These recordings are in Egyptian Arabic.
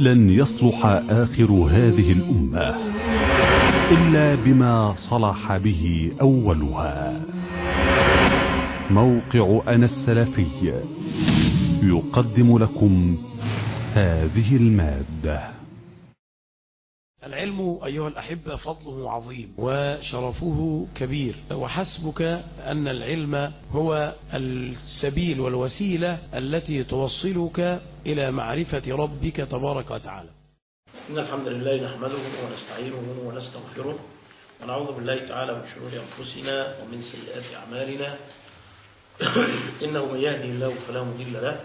لن يصلح آخر هذه الأمة إلا بما صلح به أولها موقع أنا السلفي يقدم لكم هذه المادة العلم أيها الأحبة فضله عظيم وشرفه كبير وحسبك أن العلم هو السبيل والوسيلة التي توصلك إلى معرفة ربك تبارك وتعالى إن الحمد لله نحمده ونستعينه ونستغفره ونعوذ بالله تعالى من شرور أنفسنا ومن سيئات أعمالنا إنه من يهدي الله فلا مضل له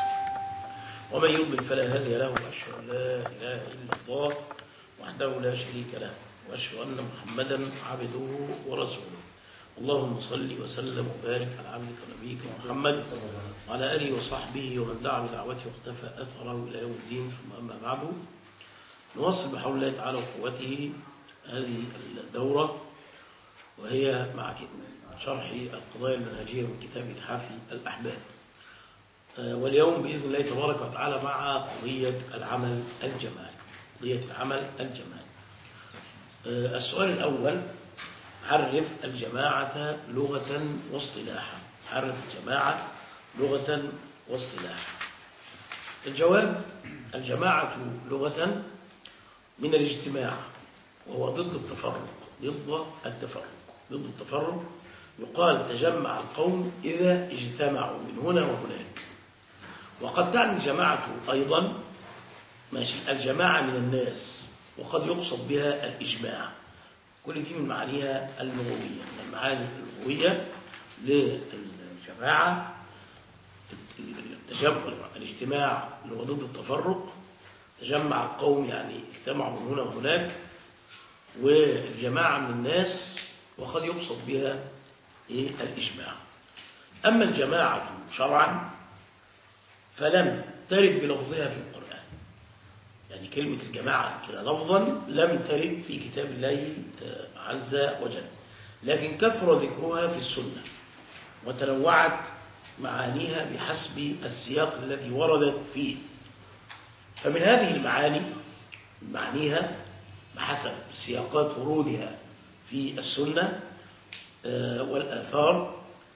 ومن يضلل فلا هادي له وأشهد أن لا إله إلا الله وحده لا شريك له وأشهد أن محمدا عبده ورسوله اللهم صل وسلم وبارك على عبدك ونبيك محمد وعلى آله وصحبه ومن دعا بدعوته واختفى أثره إلى يوم الدين ثم أما بعد نواصل بحول الله تعالى وقوته هذه الدورة وهي مع شرح القضايا المنهجية من كتاب إتحاف الأحباب واليوم بإذن الله تبارك وتعالى مع قضية العمل الجماعي قضية العمل الجماعي السؤال الأول عرف الجماعة لغة واصطلاحا عرف الجماعة لغة واصطلاحا الجواب الجماعة لغة من الاجتماع وهو ضد التفرق ضد التفرق ضد التفرق يقال تجمع القوم إذا اجتمعوا من هنا وهناك وقد تعني الجماعة أيضا ماشي الجماعة من الناس وقد يقصد بها الإجماع كل دي من معانيها اللغوية من المعاني اللغوية للجماعة التجمع الاجتماع اللي هو ضد التفرق تجمع القوم يعني اجتمعوا من هنا وهناك والجماعة من الناس وقد يقصد بها إيه الإجماع أما الجماعة شرعا فلم ترد بلفظها في القرآن يعني كلمة الجماعة كده لفظا لم ترد في كتاب الله عز وجل لكن كثر ذكرها في السنة وتنوعت معانيها بحسب السياق الذي وردت فيه فمن هذه المعاني معانيها بحسب سياقات ورودها في السنة والآثار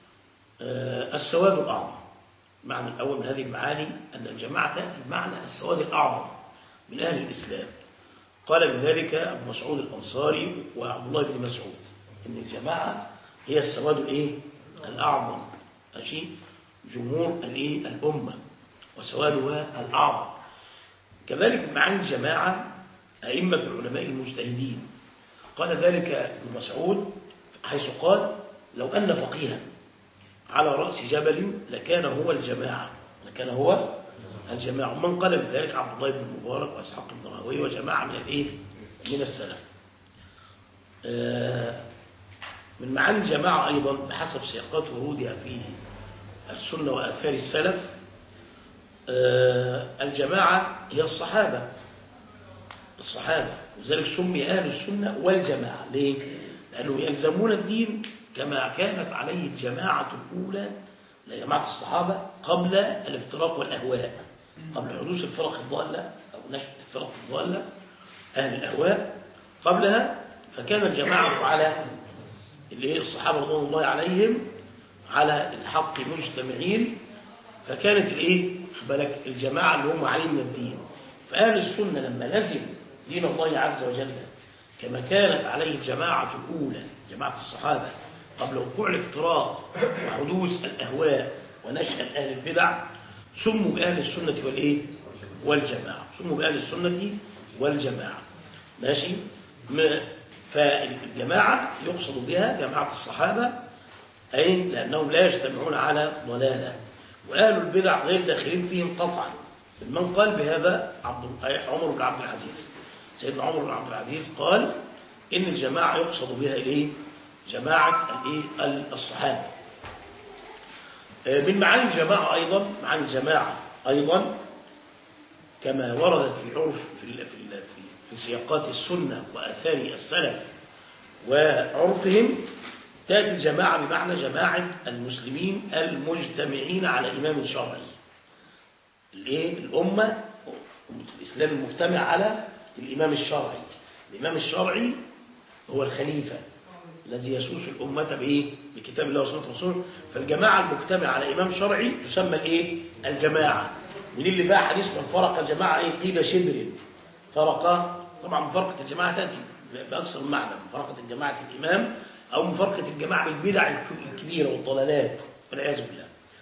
السواد الأعظم معنى الأول من هذه المعاني أن الجماعة تأتي بمعنى السواد الأعظم من أهل الإسلام قال بذلك أبو مسعود الأنصاري وعبد الله بن مسعود إن الجماعة هي السواد الإيه؟ الأعظم ماشي جمهور الإيه؟ الأمة وسوادها الأعظم كذلك معاني الجماعة أئمة العلماء المجتهدين قال ذلك ابن مسعود حيث قال لو أن فقيها على رأس جبل لكان هو الجماعة لكان هو الجماعة ومن قال بذلك عبد الله بن المبارك وإسحاق الضراوي وجماعة من الإيه؟ من السلف من معاني الجماعة أيضا بحسب سياقات ورودها في السنة وآثار السلف الجماعة هي الصحابة الصحابة وذلك سمي أهل السنة والجماعة ليه؟ لأنه يلزمون الدين كما كانت عليه الجماعة الأولى لجماعة الصحابة قبل الافتراق والأهواء قبل حدوث الفرق الضالة أو نشأة الفرق الضالة أهل الأهواء قبلها فكان الجماعة على اللي هي الصحابة رضوان الله عليهم على الحق مجتمعين فكانت الايه بالك الجماعة اللي هم عليه من الدين فأهل السنة لما لزم دين الله عز وجل كما كانت عليه الجماعة الأولى جماعة الصحابة قبل وقوع الافتراق وحدوث الأهواء ونشأة أهل البدع سموا بأهل السنة والإيه والجماعة سموا بأهل السنة والجماعة ماشي فالجماعة يقصد بها جماعة الصحابة أي لأنهم لا يجتمعون على ضلالة وأهل البدع غير داخلين فيهم قطعا من قال بهذا عبد عمر بن عبد العزيز سيدنا عمر بن عبد العزيز قال إن الجماعة يقصد بها إليه جماعة الإيه الصحابة من معاني الجماعة أيضا معاني الجماعة أيضا كما وردت في عرف في في في, في سياقات السنة وآثار السلف وعرفهم تأتي الجماعة بمعنى جماعة المسلمين المجتمعين على إمام شرعي الإيه؟ الأمة الإسلام المجتمع على الإمام الشرعي الإمام الشرعي هو الخليفة الذي يسوس الأمة بإيه؟ بكتاب الله وسنة رسوله فالجماعة المجتمع على إمام شرعي تسمى الإيه؟ الجماعة ودي اللي فيها حديث من فرق الجماعة إيه؟ قيل شبر فرق طبعا مفارقة الجماعة تأتي بأكثر من معنى مفارقة الجماعة الإمام أو مفارقة الجماعة بالبدع الك- الكبيرة والضلالات والعياذ بالله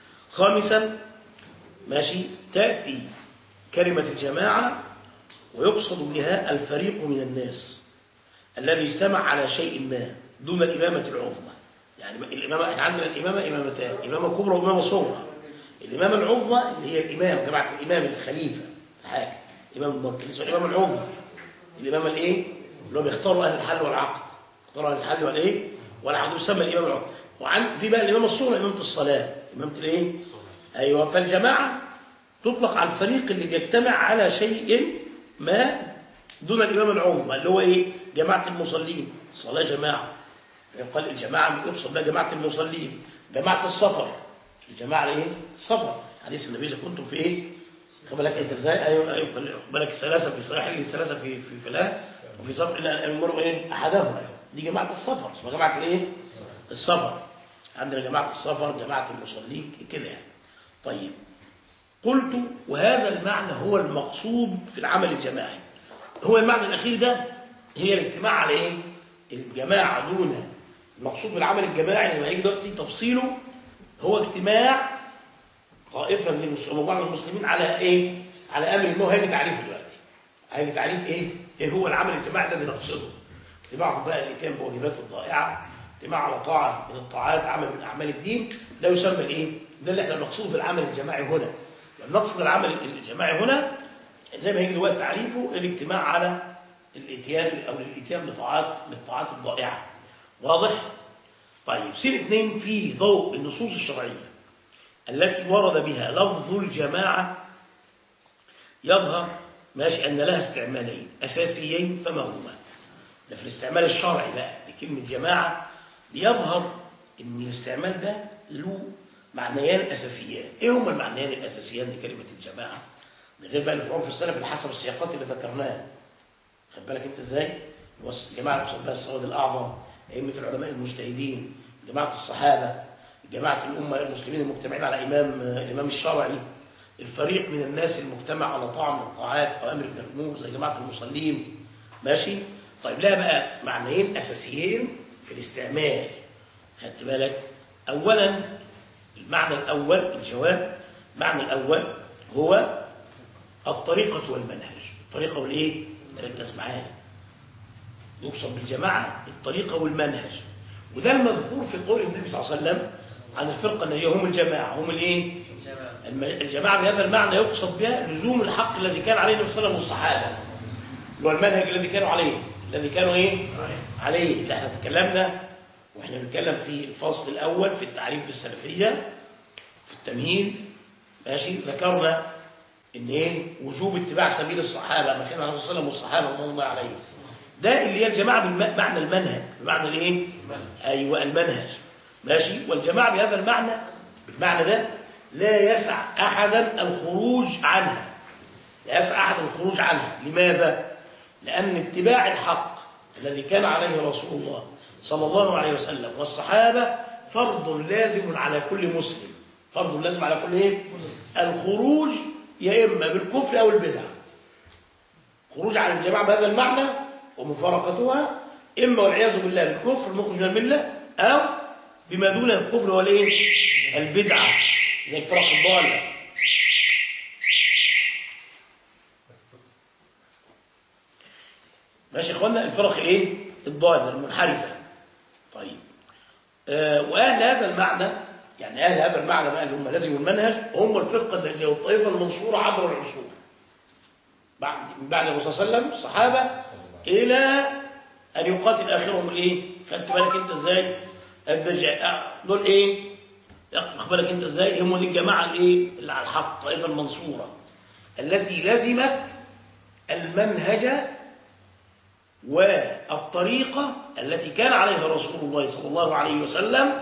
خامسا ماشي تأتي كلمة الجماعة ويقصد بها الفريق من الناس الذي اجتمع على شيء ما دون الإمامة العظمى يعني الإمامة إحنا عندنا الإمامة إمامتان إمامة كبرى وإمامة صغرى الإمامة العظمى اللي هي الإمام جماعة الإمام الخليفة الحاكم الإمام الموكل اسمه الإمامة العظمى الإمامة الإيه؟ اللي هو بيختاروا أهل الحل والعقد اختاروا أهل الحل والإيه؟ والعقد يسمى الإمام العظمى وعن في بقى الإمامة الصغرى إمامة الصلاة إمامة الإيه؟ أيوه فالجماعة تطلق على الفريق اللي بيجتمع على شيء ما دون الإمام العظمى اللي هو إيه جماعة المصلين صلاة جماعة يقال الجماعة يقصد بها جماعة المصلين جماعة السفر الجماعة إيه السفر حديث النبي إذا كنتم في إيه خد بالك أنت إزاي أيوه أيوه خد بالك الثلاثة في صحيح الثلاثة في في فلاه وفي سفر إلا المرء إيه أحدهم دي جماعة السفر اسمها جماعة الإيه السفر عندنا جماعة السفر جماعة المصلين كده يعني طيب قلت وهذا المعنى هو المقصود في العمل الجماعي هو المعنى الأخير ده هي الاجتماع على إيه؟ الجماعة دون المقصود بالعمل الجماعي لما يجي دلوقتي تفصيله هو اجتماع طائفة من المسلمين وبعض المسلمين على إيه؟ على أمر ما هو هيجي تعريفه دلوقتي هيجي تعريف إيه؟ إيه هو العمل الجماعي الذي نقصده اجتماع بقى الإتيان بواجبات الضائعة اجتماع على طاعة من الطاعات عمل من أعمال الدين ده يسمى الإيه؟ ده اللي احنا نقصده بالعمل الجماعي هنا نقصد العمل الجماعي هنا زي ما هيجي دلوقتي تعريفه الاجتماع على الاتيان او الاتيان بطاعات بالطاعات الضائعه واضح طيب سير اثنين في ضوء النصوص الشرعيه التي ورد بها لفظ الجماعه يظهر ماشي ان لها استعمالين اساسيين فما هما ده في الاستعمال الشرعي بقى لكلمه جماعه يظهر ان الاستعمال ده له معنيان اساسيان ايه هما المعنيان الاساسيان لكلمه الجماعه من غير بقى الفعول في السلف اللي حسب السياقات اللي ذكرناها خد بالك انت ازاي الجماعه اللي بها السواد الاعظم ائمه العلماء المجتهدين جماعه الصحابه جماعه الامه المسلمين المجتمعين على امام الامام الشرعي الفريق من الناس المجتمع على طاعه من الطاعات او امر من الامور زي جماعه المصلين ماشي طيب لها بقى معنيين اساسيين في الاستعمال خدت بالك اولا المعنى الاول الجواب المعنى الاول هو الطريقة والمنهج الطريقة والإيه؟ ركز معايا يقصد بالجماعة الطريقة والمنهج وده المذكور في قول النبي صلى الله عليه وسلم عن الفرقة الناجية هم الجماعة هم الإيه؟ الم- الجماعة بهذا المعنى يقصد بها لزوم الحق الذي كان عليه النبي صلى الله عليه وسلم والصحابة اللي هو المنهج الذي كانوا عليه الذي كانوا إيه؟ عليه اللي احنا تكلمنا واحنا بنتكلم في الفصل الأول في التعريف بالسلفية في التمهيد ماشي ذكرنا ان ايه وجوب اتباع سبيل الصحابه ما كان عليه الصلاه والسلام والصحابه رضوان الله عليهم ده اللي هي الجماعه بمعنى المنهج بمعنى الايه ايوه المنهج ماشي والجماعه بهذا المعنى بالمعنى ده لا يسع احدا الخروج عنها لا يسع احد الخروج عنها لماذا لان اتباع الحق الذي كان عليه رسول الله صلى الله عليه وسلم والصحابه فرض لازم على كل مسلم فرض لازم على كل ايه الخروج يا إما بالكفر أو البدع خروج عن الجماعة بهذا المعنى ومفارقتها إما والعياذ بالله بالكفر المخرج من الملة أو بما دون الكفر والإيه البدعة زي الفرق الضالة ماشي يا اخوانا الفرق الايه الضالة المنحرفة طيب آه وأهل هذا المعنى يعني أهل هذا المعنى بقى اللي هم لازم المنهج هم الفرقة الناجية والطائفة المنصورة عبر العصور بعد من بعد الرسول صلى الله عليه وسلم الصحابة إلى أن يقاتل آخرهم الإيه؟ خدت بالك أنت إزاي؟ الدجا دول إيه؟ خد بالك أنت إزاي؟ هم دي الجماعة الإيه؟ اللي على الحق الطائفة المنصورة التي لزمت المنهج والطريقة التي كان عليها رسول الله صلى الله عليه وسلم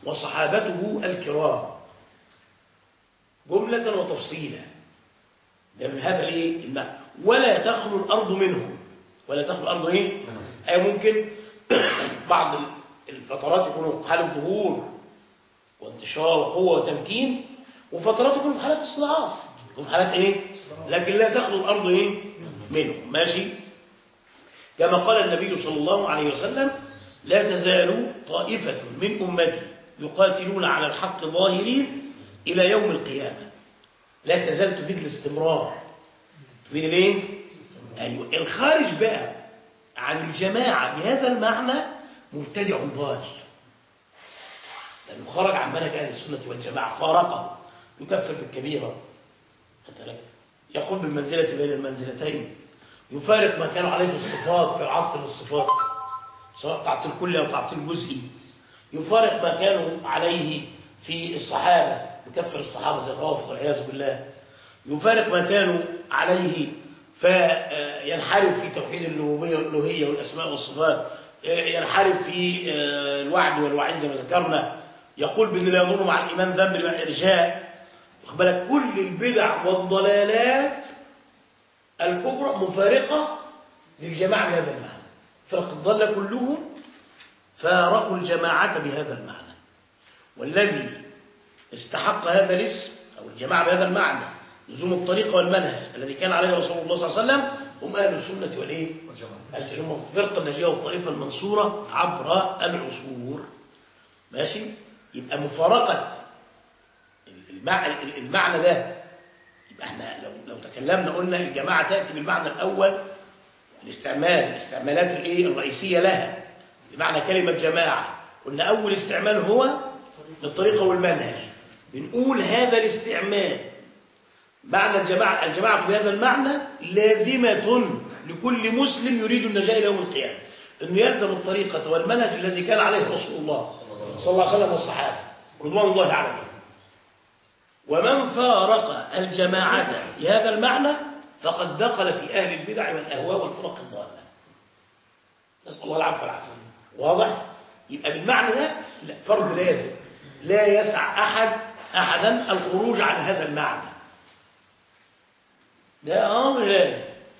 وصحابته الكرام جملة وتفصيلا ده من هذا الايه المعنى ولا تخلو الارض منه ولا تخلو الارض ايه اي ممكن بعض الفترات يكونوا في حاله ظهور وانتشار وقوه وتمكين وفترات يكونوا في حالات استضعاف يكون في حالات ايه لكن لا تخلو الارض ايه منه ماشي كما قال النبي صلى الله عليه وسلم لا تزال طائفة من أمتي يقاتلون على الحق ظاهرين إلى يوم القيامة لا تزال تفيد الاستمرار تفيد الايه؟ أيوة الخارج بقى عن الجماعة بهذا المعنى مبتدع ضال لأنه خرج عن منهج أهل السنة والجماعة فارقه يكفر بالكبيرة يقول بالمنزلة بين المنزلتين يفارق ما كانوا عليه في الصفات في العطل الصفات سواء تعطيل كلي أو تعطيل جزئي يفارق ما كانوا عليه في الصحابة يكفر الصحابة زي الرافض والعياذ بالله يفارق ما كانوا عليه فينحرف في توحيد الربوبيه والالوهيه والاسماء والصفات ينحرف في الوعد والوعيد زي ما ذكرنا يقول بان لا يضر مع الايمان ذنب مع الارجاء واخد بالك كل البدع والضلالات الكبرى مفارقه للجماعه بهذا المعنى فرق الضل كلهم فارقوا الجماعه بهذا المعنى والذي استحق هذا الاسم او الجماعه بهذا المعنى لزوم الطريقة والمنهج الذي كان عليه رسول الله صلى الله عليه وسلم هم أهل السنة والإيه؟ والجماعة هم فرقة النجية والطائفة المنصورة عبر العصور ماشي؟ يبقى مفارقة المعنى ده يبقى احنا لو لو تكلمنا قلنا الجماعة تأتي بالمعنى الأول الاستعمال الاستعمالات الايه الرئيسية لها بمعنى كلمة جماعة قلنا أول استعمال هو الطريقة والمنهج بنقول هذا الاستعمال معنى الجماعة الجماعة بهذا المعنى لازمة لكل مسلم يريد النجاة إلى يوم القيامة أنه يلزم الطريقة والمنهج الذي كان عليه رسول الله صلى الله عليه وسلم والصحابة رضوان الله عليهم ومن فارق الجماعة بهذا المعنى فقد دخل في أهل البدع والأهواء والفرق الضالة نسأل الله العفو والعافية واضح؟ يبقى بالمعنى ده لا فرض لازم لا يسع أحد أحدا الخروج عن هذا المعنى ده أمر لازم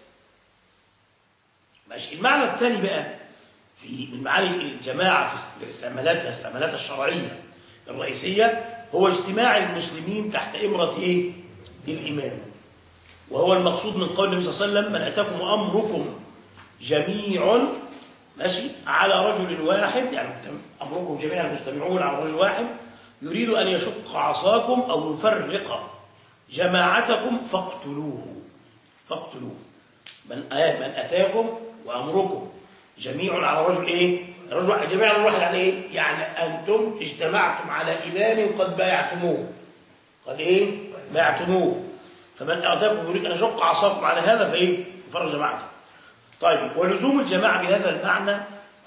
ماشي المعنى الثاني بقى في من معاني الجماعة في استعمالاتها الاستعمالات الشرعية الرئيسية هو اجتماع المسلمين تحت إمرة إيه؟ الإمام وهو المقصود من قول النبي صلى الله عليه وسلم من أتاكم أمركم جميع ماشي على رجل واحد يعني أمركم جميعا مجتمعون على رجل واحد يريد أن يشق عصاكم أو يفرق جماعتكم فاقتلوه فاقتلوه من آه من أتاكم وأمركم جميع على رجل إيه رجل جميع على واحد يعني إيه يعني أنتم اجتمعتم على إمام قد بايعتموه قد إيه بايعتموه فمن أتاكم يريد أن يشق عصاكم على هذا فإيه فرق جماعته طيب ولزوم الجماعة بهذا المعنى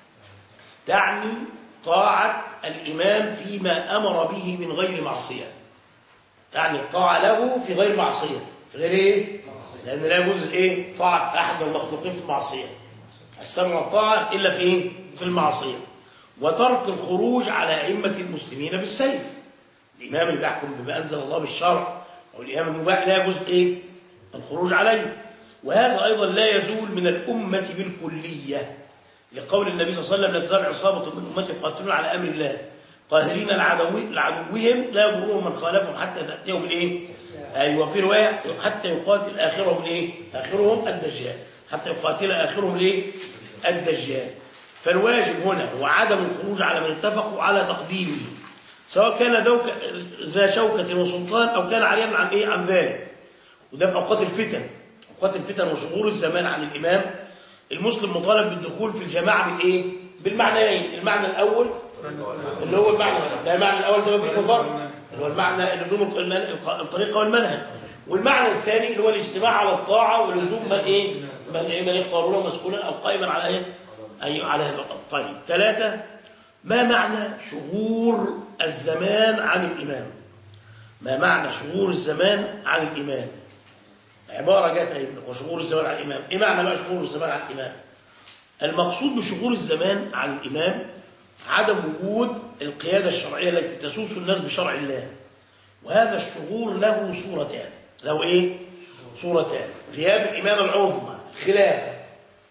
تعني طاعة الإمام فيما أمر به من غير معصية تعني الطاعة له في غير معصية في غير إيه؟ لأن لا يجوز إيه؟ طاعة أحد من المخلوقين في المعصية السمع والطاعة إلا في إيه؟ في المعصية وترك الخروج على أئمة المسلمين بالسيف الإمام اللي بيحكم بما أنزل الله بالشرع أو الإمام المباح لا يجوز إيه؟ الخروج عليه وهذا أيضا لا يزول من الأمة بالكلية لقول النبي صلى الله عليه وسلم لا تزال عصابة من أمتي يقاتلون على أمر الله قاهرين العدو لعدوهم لا يضرهم من خالفهم حتى تأتيهم الايه ايوه في روايه حتى يقاتل اخرهم الايه اخرهم الدجال حتى يقاتل اخرهم الايه الدجال فالواجب هنا هو عدم الخروج على من اتفقوا على تقديمه سواء كان دوك ذا شوكة وسلطان أو كان عريان عن إيه عن ذلك وده في أوقات الفتن أوقات الفتن وشغور الزمان عن الإمام المسلم مطالب بالدخول في الجماعة بالإيه بالمعنيين المعنى الأول اللي هو المعنى ده المعنى الأول ده مفيش فرق اللي هو المعنى لزوم الطريقة والمنهج والمعنى الثاني اللي هو الاجتماع على الطاعة ولزوم من إيه من إيه من يختارونه مسؤولا أو قائما على إيه أي على هذا الأمر طيب ثلاثة ما معنى شغور الزمان عن الإمام ما معنى شغور الزمان عن الإمام عبارة جاءت أيضا وشغور الزمان عن الإمام إيه معنى بقى شغور الزمان عن الإمام المقصود بشغور الزمان عن الإمام عدم وجود القيادة الشرعية التي تسوس الناس بشرع الله وهذا الشغور له صورتان له إيه؟ صورتان غياب الإمامة العظمى خلافة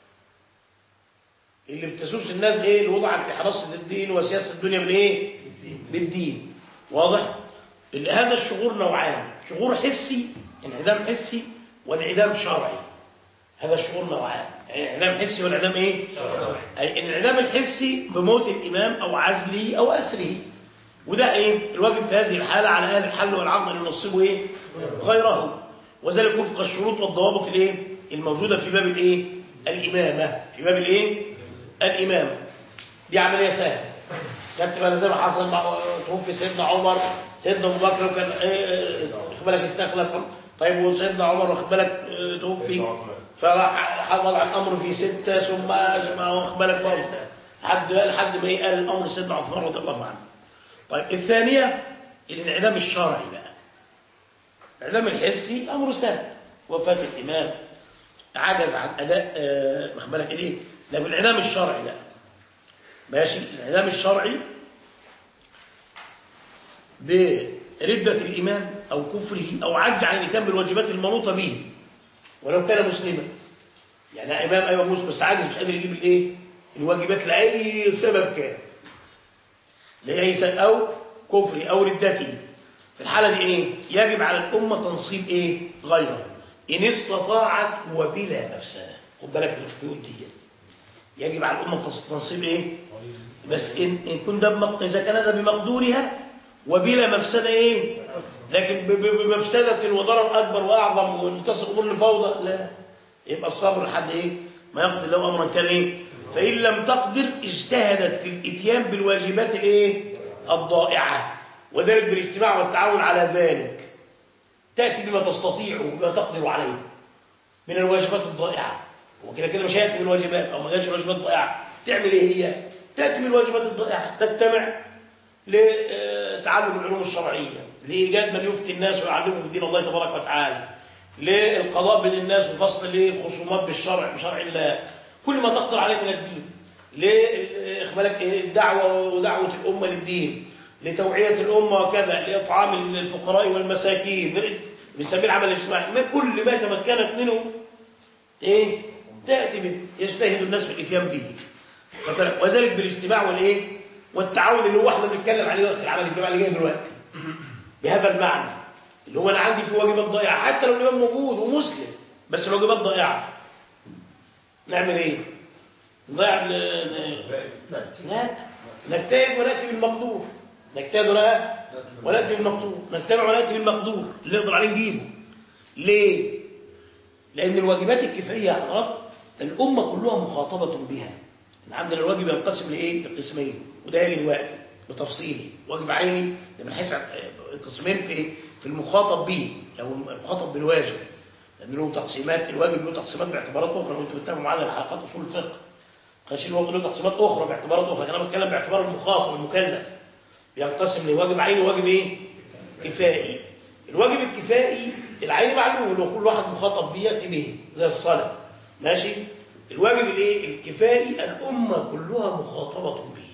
اللي بتسوس الناس ايه اللي وضعت في حراسة الدين وسياسة الدنيا بالايه بالدين واضح اللي هذا الشعور نوعان شعور حسي انعدام حسي وانعدام شرعي هذا الشعور نوعان انعدام حسي وانعدام ايه أي الانعدام الحسي بموت الامام او عزله او اسره وده ايه الواجب في هذه الحالة على اهل الحل والعقد ان ينصبوا ايه غيره وذلك وفق الشروط والضوابط الايه الموجودة في باب الايه الامامة في باب الايه الامامة دي عملية سهلة كانت بقى زي ما حصل مع توفي سيدنا عمر سيدنا ابو بكر وكان ايه واخد بالك استخلف طيب وسيدنا عمر واخد بالك اه، توفي فراح وضع الامر في ستة ثم اجمع واخد بالك برضه لحد لحد ما قال الامر سيدنا عثمان رضي الله عنه طيب الثانية الانعدام الشرعي بقى الانعدام الحسي امر سهل وفاة الامام عجز عن اداء اه، واخد بالك ايه لكن الانعدام الشرعي بقى ماشي الإعلام الشرعي بردة الإمام أو كفره أو عجز عن الإتيان بالواجبات المنوطة به ولو كان مسلما يعني إمام أيوة مسلم بس عاجز مش قادر يجيب الإيه الواجبات لأي سبب كان لأي سبب أو كفره أو ردته في الحالة دي إيه يجب على الأمة تنصيب إيه غيره إن استطاعت وبلا مفسدة خد بالك من القيود ديت يجب على الأمة تنصيب إيه بس إن, إن كن ده بمق... إذا كان هذا بمقدورها وبلا مفسدة إيه لكن ب... ب... بمفسدة وضرر أكبر وأعظم وانتصر أمور لفوضى لا يبقى الصبر لحد إيه ما يقضي له أمرا كان إيه فإن لم تقدر اجتهدت في الإتيان بالواجبات الإيه الضائعة وذلك بالاجتماع والتعاون على ذلك تأتي بما تستطيع وبما تقدر عليه من الواجبات الضائعة وكده كده مش هيأتي بالواجبات أو ما جاش الواجبات الضائعة تعمل إيه هي تأتي بالواجبات الضائعة تجتمع لتعلم العلوم الشرعية لإيجاد من يفتي الناس ويعلمهم دين الله تبارك وتعالى للقضاء بين الناس وفصل الخصومات بالشرع بشرع الله كل ما تقدر عليه من الدين لإخبالك الدعوة ودعوة الأمة للدين لتوعية الأمة وكذا لإطعام الفقراء والمساكين بنسميه العمل الاجتماعي ما كل ما تمكنت منه ايه تأتي به يجتهد الناس في الإتيان به وذلك بالاجتماع والايه والتعاون اللي هو احنا بنتكلم عليه وقت العمل الجماعي اللي جاي دلوقتي بهذا المعنى اللي هو انا عندي في واجبات ضائعه حتى لو الامام موجود ومسلم بس الواجبات ضائعه نعمل ايه نضيع لا نجتهد وناتي بالمقدور نجتهد ولا وناتي بالمقدور نجتمع وناتي بالمقدور اللي نقدر عليه نجيبه ليه لان الواجبات الكفائيه على الغلط الامه كلها مخاطبه بها عندنا الواجب ينقسم لايه لقسمين وده هيجي دلوقتي بتفصيلي واجب عيني ده من حيث قسمين في في المخاطب به او المخاطب بالواجب لان له تقسيمات الواجب له تقسيمات باعتبارات اخرى وانتم بتتابعوا معانا الحلقات اصول الفقه خاشين الواجب له تقسيمات اخرى باعتبارات اخرى انا بتكلم باعتبار المخاطب المكلف بينقسم لواجب عيني وواجب ايه كفائي الواجب الكفائي العيني معلوم اللي هو كل واحد مخاطب بيه ياتي به زي الصلاه ماشي الواجب الايه الكفائي الامه كلها مخاطبه به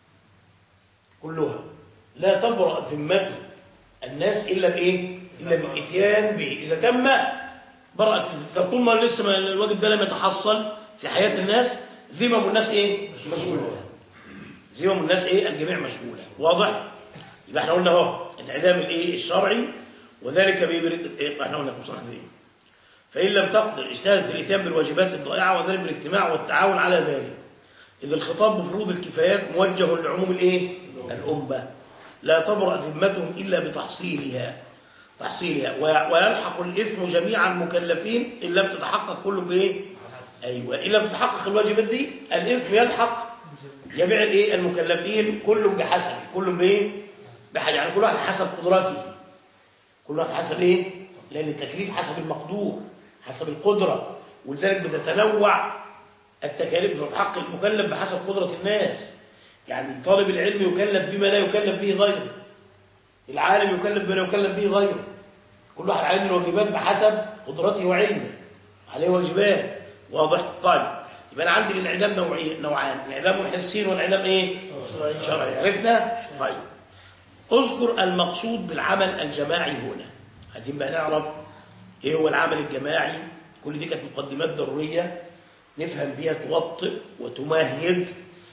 كلها لا تبرأ ذمته الناس الا بايه الا بالاتيان به اذا تم برأت طول ما لسه ما الواجب ده لم يتحصل في حياه الناس ذمم الناس ايه مشغوله ذمم الناس ايه الجميع مشغوله واضح يبقى احنا قلنا اهو انعدام الايه الشرعي وذلك بيبرد إيه؟ احنا قلنا مصطلح ايه فإن لم تقدر اجتهد في الإتيان بالواجبات الضائعة وذلك بالاجتماع والتعاون على ذلك إذ الخطاب بفروض الكفايات موجه لعموم الإيه؟ الأمة لا تبرأ ذمتهم إلا بتحصيلها تحصيلها ويلحق الإثم جميع المكلفين إن لم تتحقق كل بإيه؟ أيوة إن لم تتحقق الواجبات دي الإثم يلحق جميع الإيه؟ المكلفين كل بحسب كل بإيه؟ بحاجة يعني كل واحد حسب قدراته كل واحد حسب إيه؟ لأن التكليف حسب المقدور حسب القدرة ولذلك بتتنوع التكاليف في حق المكلف بحسب قدرة الناس يعني طالب العلم يكلف بما لا يكلف به غيره العالم يكلف بما لا يكلف به غيره كل واحد عليه الواجبات بحسب قدرته وعلمه عليه واجبات واضح طيب يبقى انا عندي الانعدام نوعين نوعان انعدام حسي وانعدام ايه شرعي عرفنا طيب اذكر المقصود بالعمل الجماعي هنا عايزين بقى نعرف ايه هو العمل الجماعي كل دي كانت مقدمات ضرورية نفهم بيها توطئ وتمهد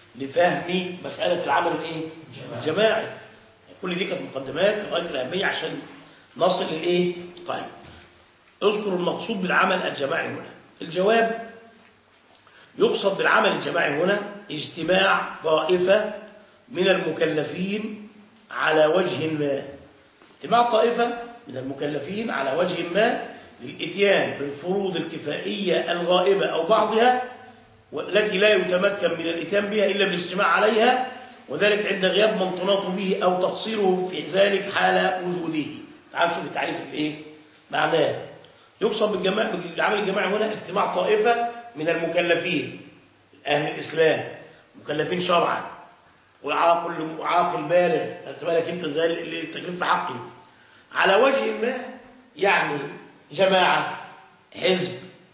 لفهم مسألة العمل الايه الجماعي كل دي كانت مقدمات لغاية الأهمية عشان نصل للايه طيب اذكر المقصود بالعمل الجماعي هنا الجواب يقصد بالعمل الجماعي هنا اجتماع طائفة من المكلفين على وجه ما اجتماع طائفة من المكلفين على وجه ما للإتيان بالفروض الكفائية الغائبة أو بعضها والتي لا يتمكن من الإتيان بها إلا بالاجتماع عليها وذلك عند غياب من تناط به أو تقصيره في ذلك حال وجوده تعال شوف التعريف الإيه معناه يقصد بالجماعة بالعمل الجماعي هنا اجتماع طائفة من المكلفين أهل الإسلام مكلفين شرعا وعاقل عاقل بالغ خدت بالك انت زي اللي التكليف في حقه على وجه ما يعني جماعة حزب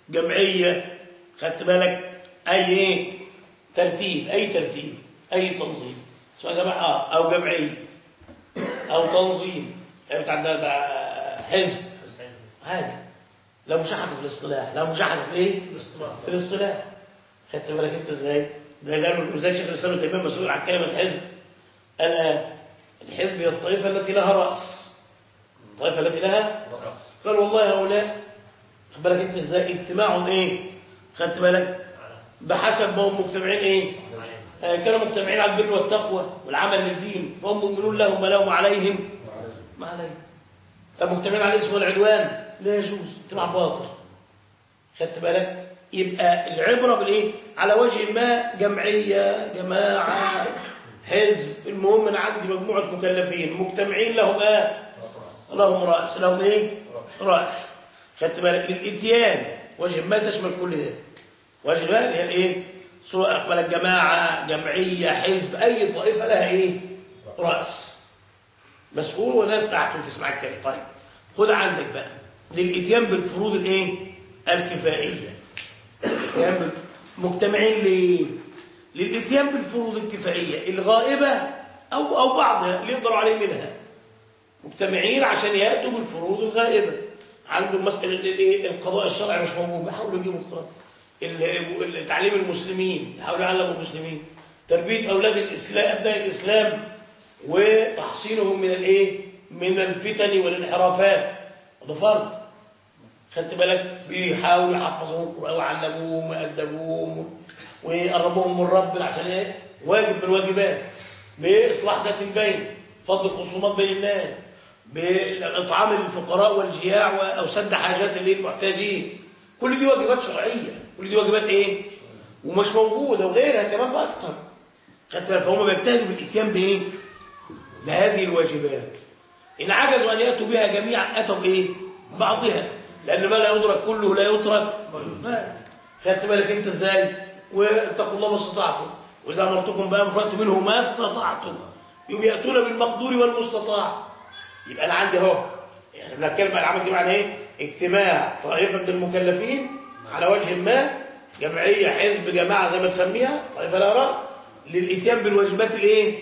جمعية خدت بالك أي إيه ترتيب أي ترتيب أي تنظيم سواء جماعة آه أو جمعية أو تنظيم يعني بتاع ده- ده حزب عادي لا مشاحة في الاصطلاح لا مشاحة في إيه في الاصطلاح خدت بالك أنت إزاي ده قالوا زي شيخ الإسلام ابن تيمية مسؤول عن كلمة حزب الآن الحزب هي الطائفة التي لها رأس الطائفة التي لها قال والله هؤلاء خد بالك انت ازاي اجتماعهم ايه خدت بالك بحسب ما هم مجتمعين ايه آه كانوا مجتمعين على البر والتقوى والعمل للدين فهم مؤمنون لهم ما لهم عليهم ما عليهم فمجتمعين على الاسم والعدوان لا يجوز اجتماع باطل خدت بالك يبقى العبرة بالايه على وجه ما جمعية جماعة حزب المهم انا عندي مجموعة مكلفين مجتمعين لهم ايه لهم رأس لهم ايه رأس خدت بالك الاتيان وجه ما تشمل كل ده وجه ما هي ايه سواء اقبل الجماعة جمعية حزب اي طائفة لها ايه رأس مسؤول وناس تحته تسمع الكلام طيب خد عندك بقى للاتيان بالفروض الايه الكفائية الاتيان بال- مجتمعين ليه للاتيان بالفروض الكفائية الغائبة او او بعضها اللي يقدروا عليه منها مجتمعين عشان يأتوا بالفروض الغائبة عندهم مسألة الايه؟ القضاء الشرعي مش موجود بيحاولوا يجيبوا القضاء ال- ال- تعليم المسلمين يحاولوا يعلموا المسلمين تربية أولاد الإسلام أبناء الإسلام وتحصينهم من الايه من الفتن والانحرافات ده فرض خدت بالك بيحاولوا يحفظوهم القرآن ويعلموهم ويأدبوهم ويقربوهم من ربنا عشان ايه واجب من الواجبات بإصلاح ذات البين فض الخصومات بين الناس بإطعام الفقراء والجياع و- أو سد حاجات اللي المحتاجين كل دي واجبات شرعية كل دي واجبات ايه ومش موجودة وغيرها كمان بأكتر خدت بالك فهم بيجتهدوا بالإتيان بإيه بهذه الواجبات إن عجزوا أن يأتوا بها جميعا أتوا بإيه بعضها لأن ما لا يدرك كله لا يترك ما. خدت بالك أنت إزاي واتقوا الله ما استطعتم وإذا أمرتكم بأمر فأتوا منه ما استطعتم يوم يأتون بالمقدور والمستطاع يبقى أنا عندي أهو يعني بنتكلم عن العمل الجماعي عن إيه اجتماع طائفة من المكلفين على وجه ما جمعية حزب جماعة زي ما تسميها طائفة الآراء للإتيان بالواجبات الإيه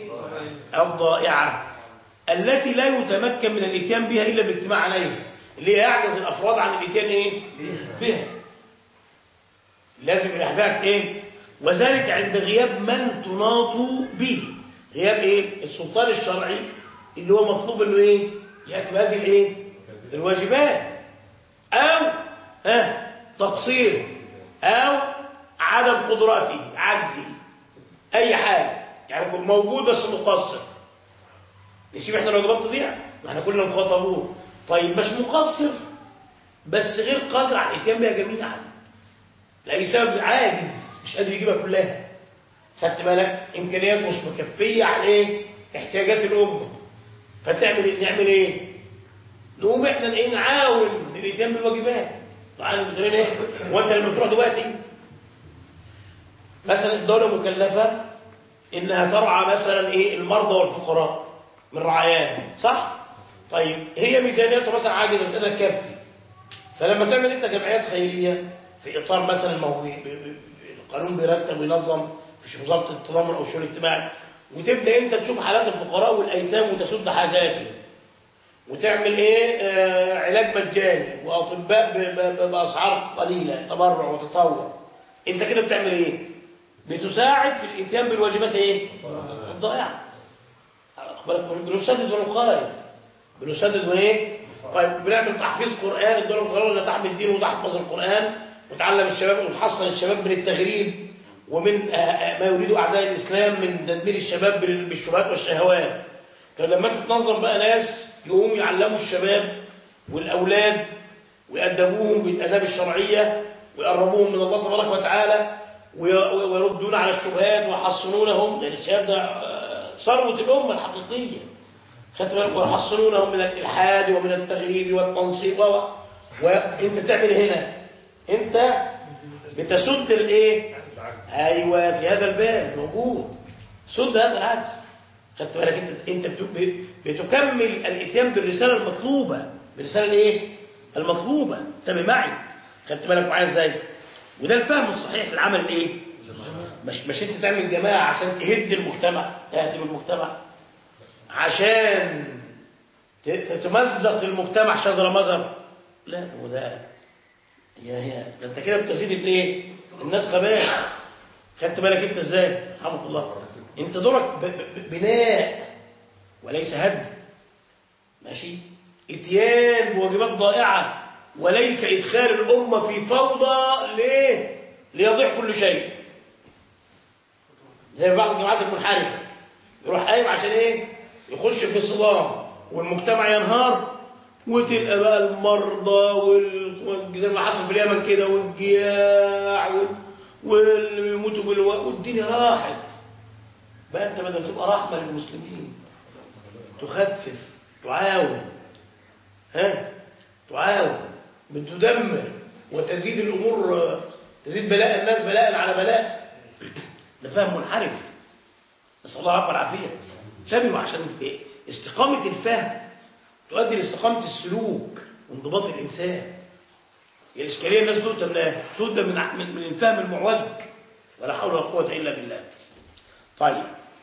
الضائعة التي لا يتمكن من الاتيان بها إلا بالاجتماع عليها اللي هي يعجز الأفراد عن الاتيان إيه؟ بها لازم الأحداث إيه؟ وذلك عند غياب من تناط به غياب إيه؟ السلطان الشرعي اللي هو مطلوب إنه إيه؟ يأتي بهذه الإيه؟ الواجبات أو ها تقصير أو عدم قدراته عجزه أي حاجة يعني يكون موجود بس مقصر نسيب احنا الواجبات تضيع ما احنا كلنا مخاطبون طيب مش مقصر بس غير قادر على الاتيان بها جميعا لأي سبب عاجز مش قادر يجيبها كلها خدت بالك امكانياته مش مكفيه على ايه احتياجات الامه فتعمل إيه؟ نعمل ايه نقوم احنا ايه نعاون الاتيان بالواجبات طبعا بتقول ايه وانت لما تروح دلوقتي مثلا الدوله مكلفه انها ترعى مثلا ايه المرضى والفقراء من رعاياها صح طيب هي ميزانيتها مثلا عاجزه مش قادره تكفي فلما تعمل انت جمعيات خيريه في اطار مثلا ما هو بي- بي- بي- القانون بيرتب وينظم في وزاره التضامن او الشؤون الاجتماعي وتبدا انت تشوف حالات الفقراء والايتام وتسد حاجاتهم وتعمل ايه آه علاج مجاني واطباء ب- ب- باسعار قليله تبرع وتطوع انت كده بتعمل ايه بتساعد في الاتيان بالواجبات ايه الضائعه أخبرك بنسدد ونقارن بنسدد وايه طيب بنعمل تحفيظ قران الدوله المقرره ولا تحمل الدين وتحفظ القران وتعلم الشباب وتحصن الشباب من التغريب ومن آه، آه، ما يريد اعداء الاسلام من تدمير الشباب بال- بالشبهات والشهوات فلما انت تنظم بقى ناس يقوموا يعلموا الشباب والاولاد ويأدبوهم بالآداب الشرعية ويقربوهم من الله تبارك وتعالى وي- ويردون على الشبهات ويحصنونهم لأن الشباب ده آه، ثروة الأمة الحقيقية خدت بالك ويحصنونهم من الإلحاد ومن التغريب والتنصيب و... وأنت تعمل هنا أنت بتسد الإيه؟ أيوة في هذا الباب موجود سد هذا العجز خدت بالك انت انت بت- بتكمل الاتيان بالرساله المطلوبه بالرساله الايه المطلوبه انتبه معي خدت بالك معايا ازاي وده الفهم الصحيح للعمل الايه مش مش انت تعمل جماعه عشان تهد المجتمع تهدم المجتمع عشان ت- ت- تمزق المجتمع شجره مزق لا هو ده يا يا ده انت كده بتزيد الايه الناس غباء خدت بالك انت ازاي رحمك الله انت دورك ب- ب- بناء وليس هدم ماشي اتيان بواجبات ضائعه وليس ادخال الامه في فوضى ليه ليضيع كل شيء زي بعض الجماعات المنحرفه يروح قايم عشان ايه يخش في صدام والمجتمع ينهار وتبقى بقى المرضى وال- وال- زي ما حصل في اليمن كده والجياع وال- واللي بيموتوا بالوقت والدنيا راحت بقى انت بدل تبقى رحمه للمسلمين تخفف تعاون ها تعاون بتدمر وتزيد الامور تزيد بلاء الناس بلاء على بلاء ده فهم منحرف نسال الله العافيه والعافيه انتبهوا عشان إيه؟ استقامه الفهم تؤدي لاستقامه السلوك وانضباط الانسان هي الاشكاليه الناس تؤتى منها تؤتى من من من الفهم المعوج ولا حول ولا قوه الا بالله طيب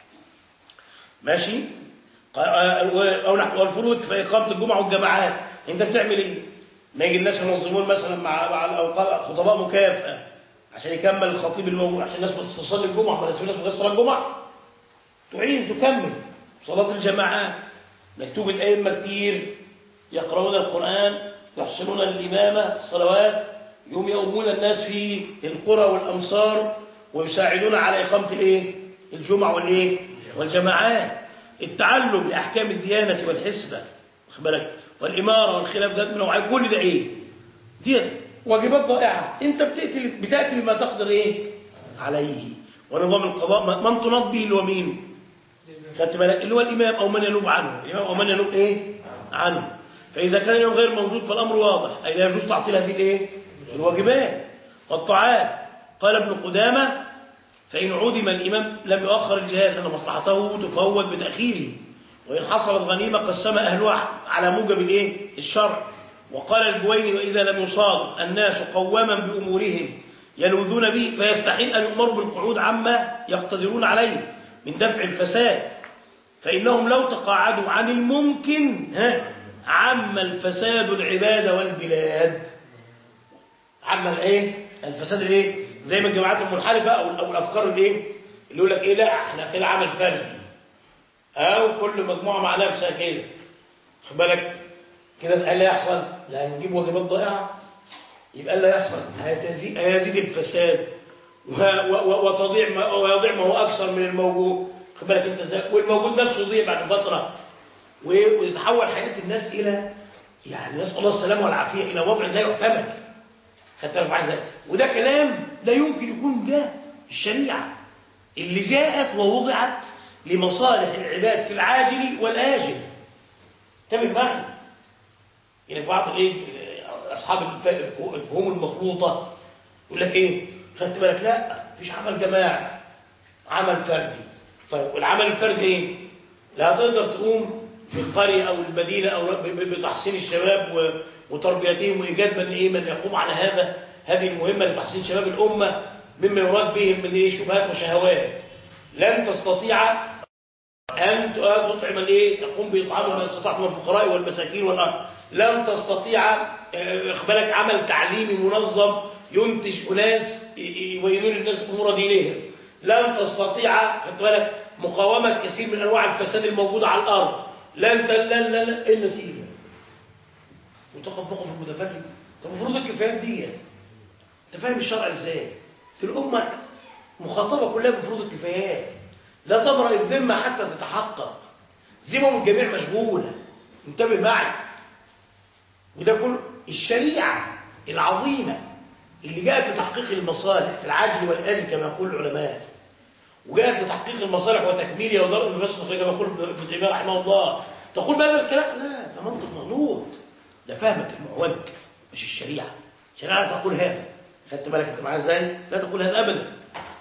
ماشي قال- آه، او نحو والفروض في اقامه الجمعه والجماعات انت بتعمل ايه ما يجي الناس ينظمون مثلا مع مع الأوقات- خطباء مكافاه عشان يكمل الخطيب الموجود عشان الناس بتصلي الجمعه بس في ناس بتصلي صلاه الجمعه تعين تكمل صلاه الجماعات مكتوب الائمه كتير يقرؤون القران يحسنون الامامه الصلوات يوم يؤمون الناس في القرى والامصار ويساعدون على اقامه الايه الجمع والايه والجماعات التعلم لاحكام الديانه والحسبه واخد بالك والاماره والخلاف ذات من نوعين كل ده ايه دي واجبات ضائعه انت بتاتي بتاتي بما تقدر ايه عليه ونظام القضاء من تناط به اللي هو مين خدت بالك اللي هو الامام او من ينوب عنه الامام او من ينوب ايه عنه فاذا كان الامام غير موجود فالامر واضح اي لا يجوز تعطيل هذه الايه الواجبات والطاعات قال ابن قدامه فإن عدم الإمام لم يؤخر الجهاد لأن مصلحته تفوت بتأخيره وإن حصلت غنيمة قسم أهلها على موجب الإيه؟ الشرع وقال الجويني وإذا لم يصادف الناس قواما بأمورهم يلوذون به فيستحيل أن يؤمروا بالقعود عما يقتدرون عليه من دفع الفساد فإنهم لو تقاعدوا عن الممكن ها عم الفساد العباد والبلاد عم الايه الفساد الايه زي ما الجماعات المنحرفه او او الافكار الايه اللي يقول لك ايه لا احنا كده عمل فردي او كل مجموعه مع نفسها كده خد بالك كده ايه اللي يحصل لا هنجيب واجبات ضائعه يبقى اللي يحصل هيزيد هيزيد الفساد و- و- وتضيع ما ويضيع ما هو اكثر من الموجود خد بالك انت ازاي والموجود نفسه يضيع بعد فتره و- ويتحول حياه الناس الى يعني نسال الله السلامه والعافيه الى وضع لا يحتمل خدت بالك معايا ازاي وده كلام لا يمكن يكون ده الشريعه اللي جاءت ووضعت لمصالح العباد في العاجل والاجل انتبه معي يعني بعض الايه اصحاب الف- الفهوم المخلوطه يقول لك ايه خدت بالك لا مفيش عمل جماعي عمل فردي طيب والعمل الفردي ايه لا تقدر تقوم في القريه او المدينه او ب- ب- بتحسين الشباب و- وتربيتهم وايجاد من ايه من يقوم على هذا هذه المهمه لتحسين شباب الامه مما يراد بهم من ايه شبهات وشهوات لن تستطيع أن تطعم الايه تقوم بإطعام من استطعت من الفقراء والمساكين والأرض لن تستطيع آه، إقبالك عمل تعليمي منظم ينتج أناس ي- ي- وينير الناس أمور دينهم لن تستطيع خدت بالك مقاومة كثير من أنواع الفساد الموجودة على الأرض لن ت- لن لن إيه النتيجة وتقف موقف المتفرج طب المفروض الكفايات دي انت فاهم الشرع ازاي الأمة مخاطبة كلها بفروض الكفايات لا تبرأ الذمة حتى تتحقق ذمم الجميع مشغولة انتبه معي وده كل الشريعة العظيمة اللي جاءت لتحقيق المصالح في العجل والآل كما يقول العلماء وجاءت لتحقيق المصالح وتكميلها ودرء المفاسد كما يقول ابن تيمية رحمه الله تقول بهذا الكلام لا ده منطق مغلوط ده فهمك المعوج مش الشريعة الشريعة لا تقول هذا خدت بالك انت معايا ازاي لا تقول هذا ابدا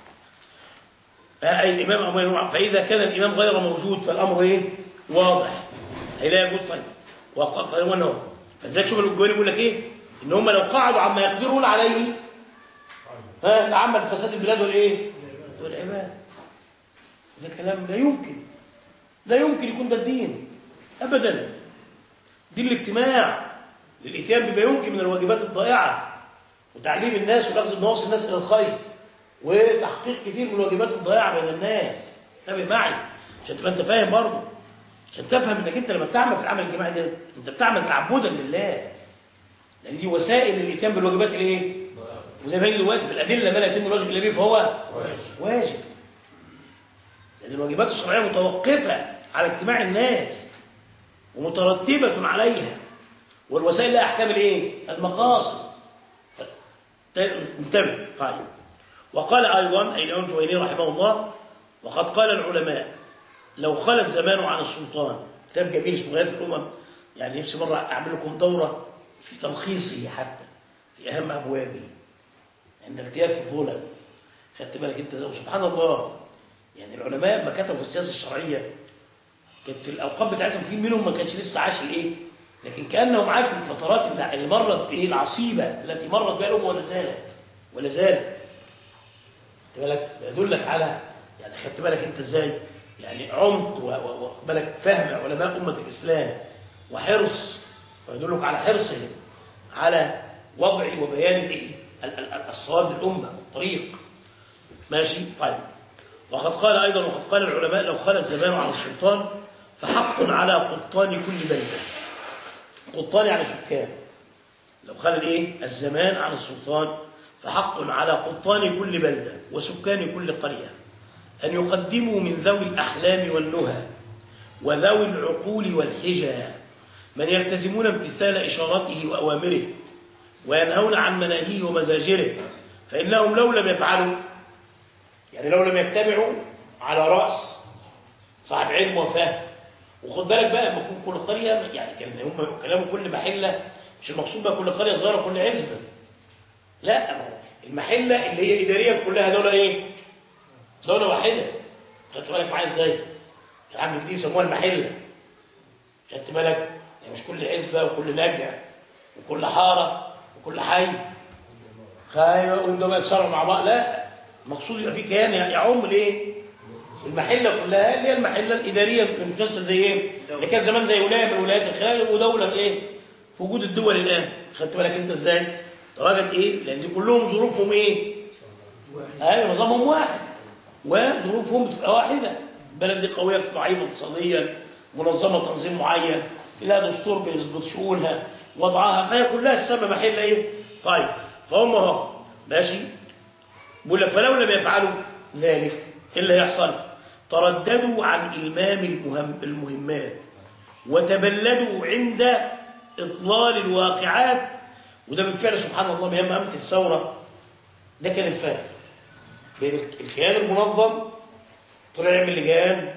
أي الإمام أبو ينوع فإذا كان الإمام غير موجود فالأمر إيه؟ واضح أي لا يجوز طيب وقف هو النوم فلذلك شوف الجوانب يقول لك إيه؟ إن هم لو قعدوا عما يقدرون عليه ها لعمل فساد البلاد والإيه؟ والعباد ده كلام لا يمكن لا يمكن يكون ده الدين أبدا دين الاجتماع للإتيان بما يمكن من الواجبات الضائعة وتعليم الناس ولغز النواصي الناس إلى الخير وتحقيق كثير من الواجبات الضائعة بين الناس انتبه معي عشان تبقى انت فاهم برضه عشان تفهم انك انت لما بتعمل في العمل الجماعي ده انت بتعمل تعبدا لله لان دي وسائل للاتيان بالواجبات الايه وزي ما يجي دلوقتي في الادله ما لا يتم الواجب الا به فهو واجب لان الواجبات الشرعيه متوقفه على اجتماع الناس ومترتبه عليها والوسائل لها احكام الايه المقاصد انتبه طيب وقال أيضا أي الإمام الجويني رحمه الله وقد قال العلماء لو خلى الزمان عن السلطان كتاب جميل اسمه غاية الأمم يعني نفسي مرة أعمل لكم دورة في تلخيصه حتى في أهم أبوابه عند التياف الظلم خدت بالك أنت سبحان الله يعني العلماء ما كتبوا السياسة الشرعية كانت في الأوقات بتاعتهم في منهم ما كانش لسه عاش الإيه لكن كأنهم عاش في الفترات اللي مرت بإيه العصيبة التي مرت بها الأمة ولا زالت ولا زالت خدت بالك يدلك على يعني خدت بالك انت ازاي يعني عمق وخد بالك فهم علماء امه الاسلام وحرص ويدلك على حرصهم على وضع وبيان الايه الصواب للامه والطريق ماشي طيب وقد قال ايضا وقد قال العلماء لو خلى الزمان عن السلطان فحق على قطان كل بلده قطان يعني سكان لو خلى الايه الزمان عن السلطان فحق على قطان كل بلدة وسكان كل قرية أن يقدموا من ذوي الأحلام والنهى وذوي العقول والحجى من يلتزمون امتثال إشارته وأوامره وينهون عن مناهيه ومزاجره فإنهم لو لم يفعلوا يعني لو لم يجتمعوا على رأس صاحب علم وفهم وخد بالك بقى لما يكون كل قرية يعني كان هم كلام كل محلة مش المقصود بقى كل قرية صغيرة كل عزبة لا المحلة اللي هي إدارية كلها دولة إيه دولة واحدة خدت بالك معايا إزاي العام الإنجليزي يسموها المحلة خدت بالك يعني مش كل حزبة وكل نجع وكل حارة وكل حي خايف وإنه بقى يتصارعوا مع بعض لا المقصود يبقى في كيان يعم الايه المحلة كلها اللي هي المحلة الإدارية من قصة زي ايه اللي كانت زمان زي ولاية من ولايات الخلال ودولة ايه في وجود الدول الآن خدت بالك انت ازاي تواجد ايه لان دي كلهم ظروفهم ايه ايوه نظامهم واحد وظروفهم بتبقى واحده البلد دي قويه ضعيفه اقتصاديا منظمه تنظيم معين لها دستور بيظبط شؤونها وضعها فهي كلها السبب محل ايه طيب فهم اهو ماشي بيقول لك فلو لم يفعلوا ذلك ايه اللي هيحصل ترددوا عن المام المهم المهمات وتبلدوا عند اضلال الواقعات وده بالفعل سبحان الله بهم أمة الثورة ده كان الفرق بين الكيان المنظم طلع يعمل لجان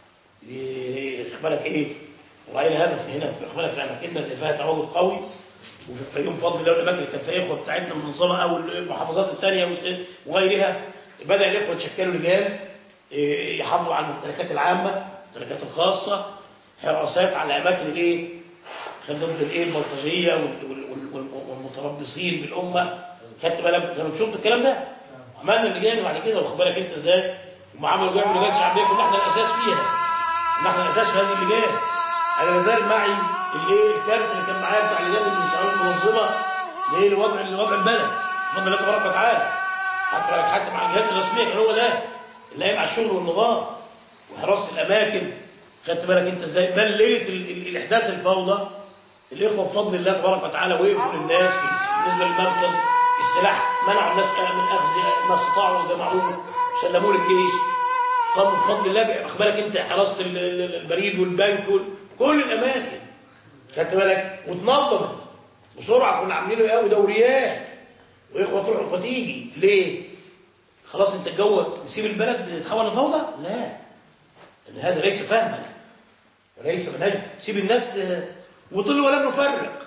بالك ايه وراينا هدف هنا في اخبارك في اماكننا اللي فيها تواجد قوي وفي الفيوم بفضل الله الاماكن اللي كان فيها اخوه بتاعتنا منظمه او المحافظات الثانيه وغيرها بدا الاخوه يتشكلوا لجان يحافظوا على الممتلكات العامه الممتلكات الخاصه حراسات على اماكن الايه ضد الايه البلطجيه والمتربصين بالامه خدت بالك كانوا شفت الكلام ده عملنا اللجان بعد كده واخد بالك انت ازاي وما عملوا جابوا لجان شعبيه كنا احنا الاساس فيها نحن الاساس في هذه اللجان انا ما زال معي الايه الكارت اللي كان معايا بتاع اللجان المنظمه لايه لوضع لوضع البلد بفضل الله تبارك وتعالى حتى حتى مع الجهات الرسميه كان هو ده اللي قايم على الشغل والنظام وحراسه الاماكن خدت بالك انت ازاي بل ليله ال- ال- الاحداث الفوضى الاخوه بفضل الله تبارك وتعالى وقفوا للناس في- بالنسبه للمركز السلاح منعوا الناس من اخذ ما استطاعوا وجمعوه وسلموه للجيش قاموا بفضل الله بقى- بالك انت حراسه ال- ال- البريد والبنك وال- كل الاماكن خدت بالك واتنظمت بسرعه كنا عاملين قوي دوريات واخوه تروح وتيجي ليه؟ خلاص انت الجو نسيب البلد تتحول لفوضى؟ لا لان هذا ليس فهما وليس منهجا سيب الناس ت- وطل ولم نفرق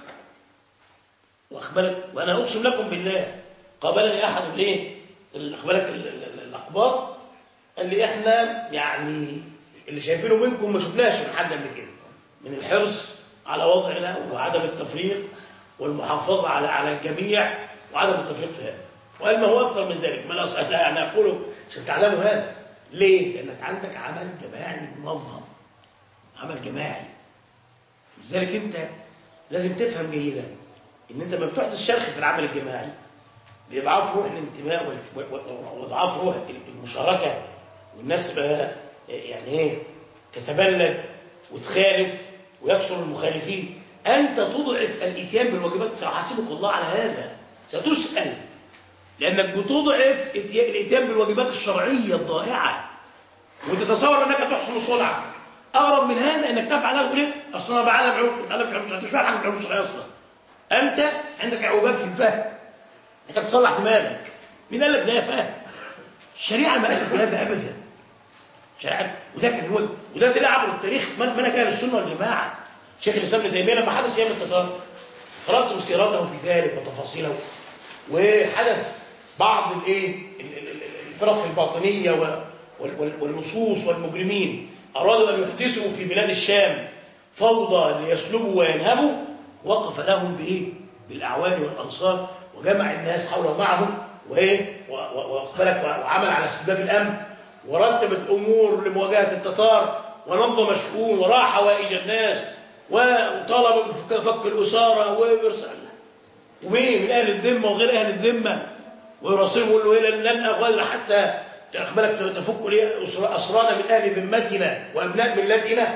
واخبرك وانا اقسم لكم بالله قابلني احد الايه اخبرك ال- ال- ال- الاقباط قال لي احنا يعني اللي شايفينه منكم ما شفناش من حد قبل كده من الحرص على وضعنا وعدم التفريق والمحافظه على على الجميع وعدم التفريق في هذا وقال ما هو اكثر من ذلك ما لا لا يعني اقوله عشان تعلموا هذا ليه؟ لانك عندك عمل جماعي منظم عمل جماعي لذلك انت لازم تفهم جيدا ان انت لما بتحدث شرخ في العمل الجماعي بيضعف روح الانتماء وال- و- و- واضعاف روح المشاركه والناس تبقى يعني ايه تتبلد وتخالف ويكثر المخالفين انت تضعف الاتيان بالواجبات سيحاسبك الله على هذا ستسال لانك بتضعف اتيا- الاتيان بالواجبات الشرعيه الضائعه وتتصور انك تحسن صنعك اغرب من هذا انك تفعل هذا تقول ايه اصل انا بعلم علوم بتعلم في علوم مش هتفهم حاجه في علوم الشرعيه اصلا انت عندك عقوبات في الفهم انت تصلح دماغك مين قال لك ده يا فهم الشريعه ما قالت هذا ابدا شريعه وده كان هو وده تلاقي عبر التاريخ من منهج اهل السنه والجماعه شيخ الاسلام ابن تيميه لما حدث ايام التتار قرات سيرته في ذلك وتفاصيله وحدث بعض الايه ال- ال- ال- الفرق الباطنيه و- وال- وال- واللصوص والمجرمين ارادوا ان يحدثوا في بلاد الشام فوضى ليسلبوا وينهبوا وقف لهم بايه بالاعوان والانصار وجمع الناس حوله معهم وايه و- و- واقبلك وعمل على استتباب الامن ورتب الامور لمواجهه التتار ونظم الشؤون وراح حوائج الناس وطالب بفك فك الاساره وبرسل ومين من اهل الذمه وغير اهل الذمه ويراسلهم يقول له إيه لن اغل حتى تقبلك تفك لي أسر- اسرانا من اهل ذمتنا وابناء ملتنا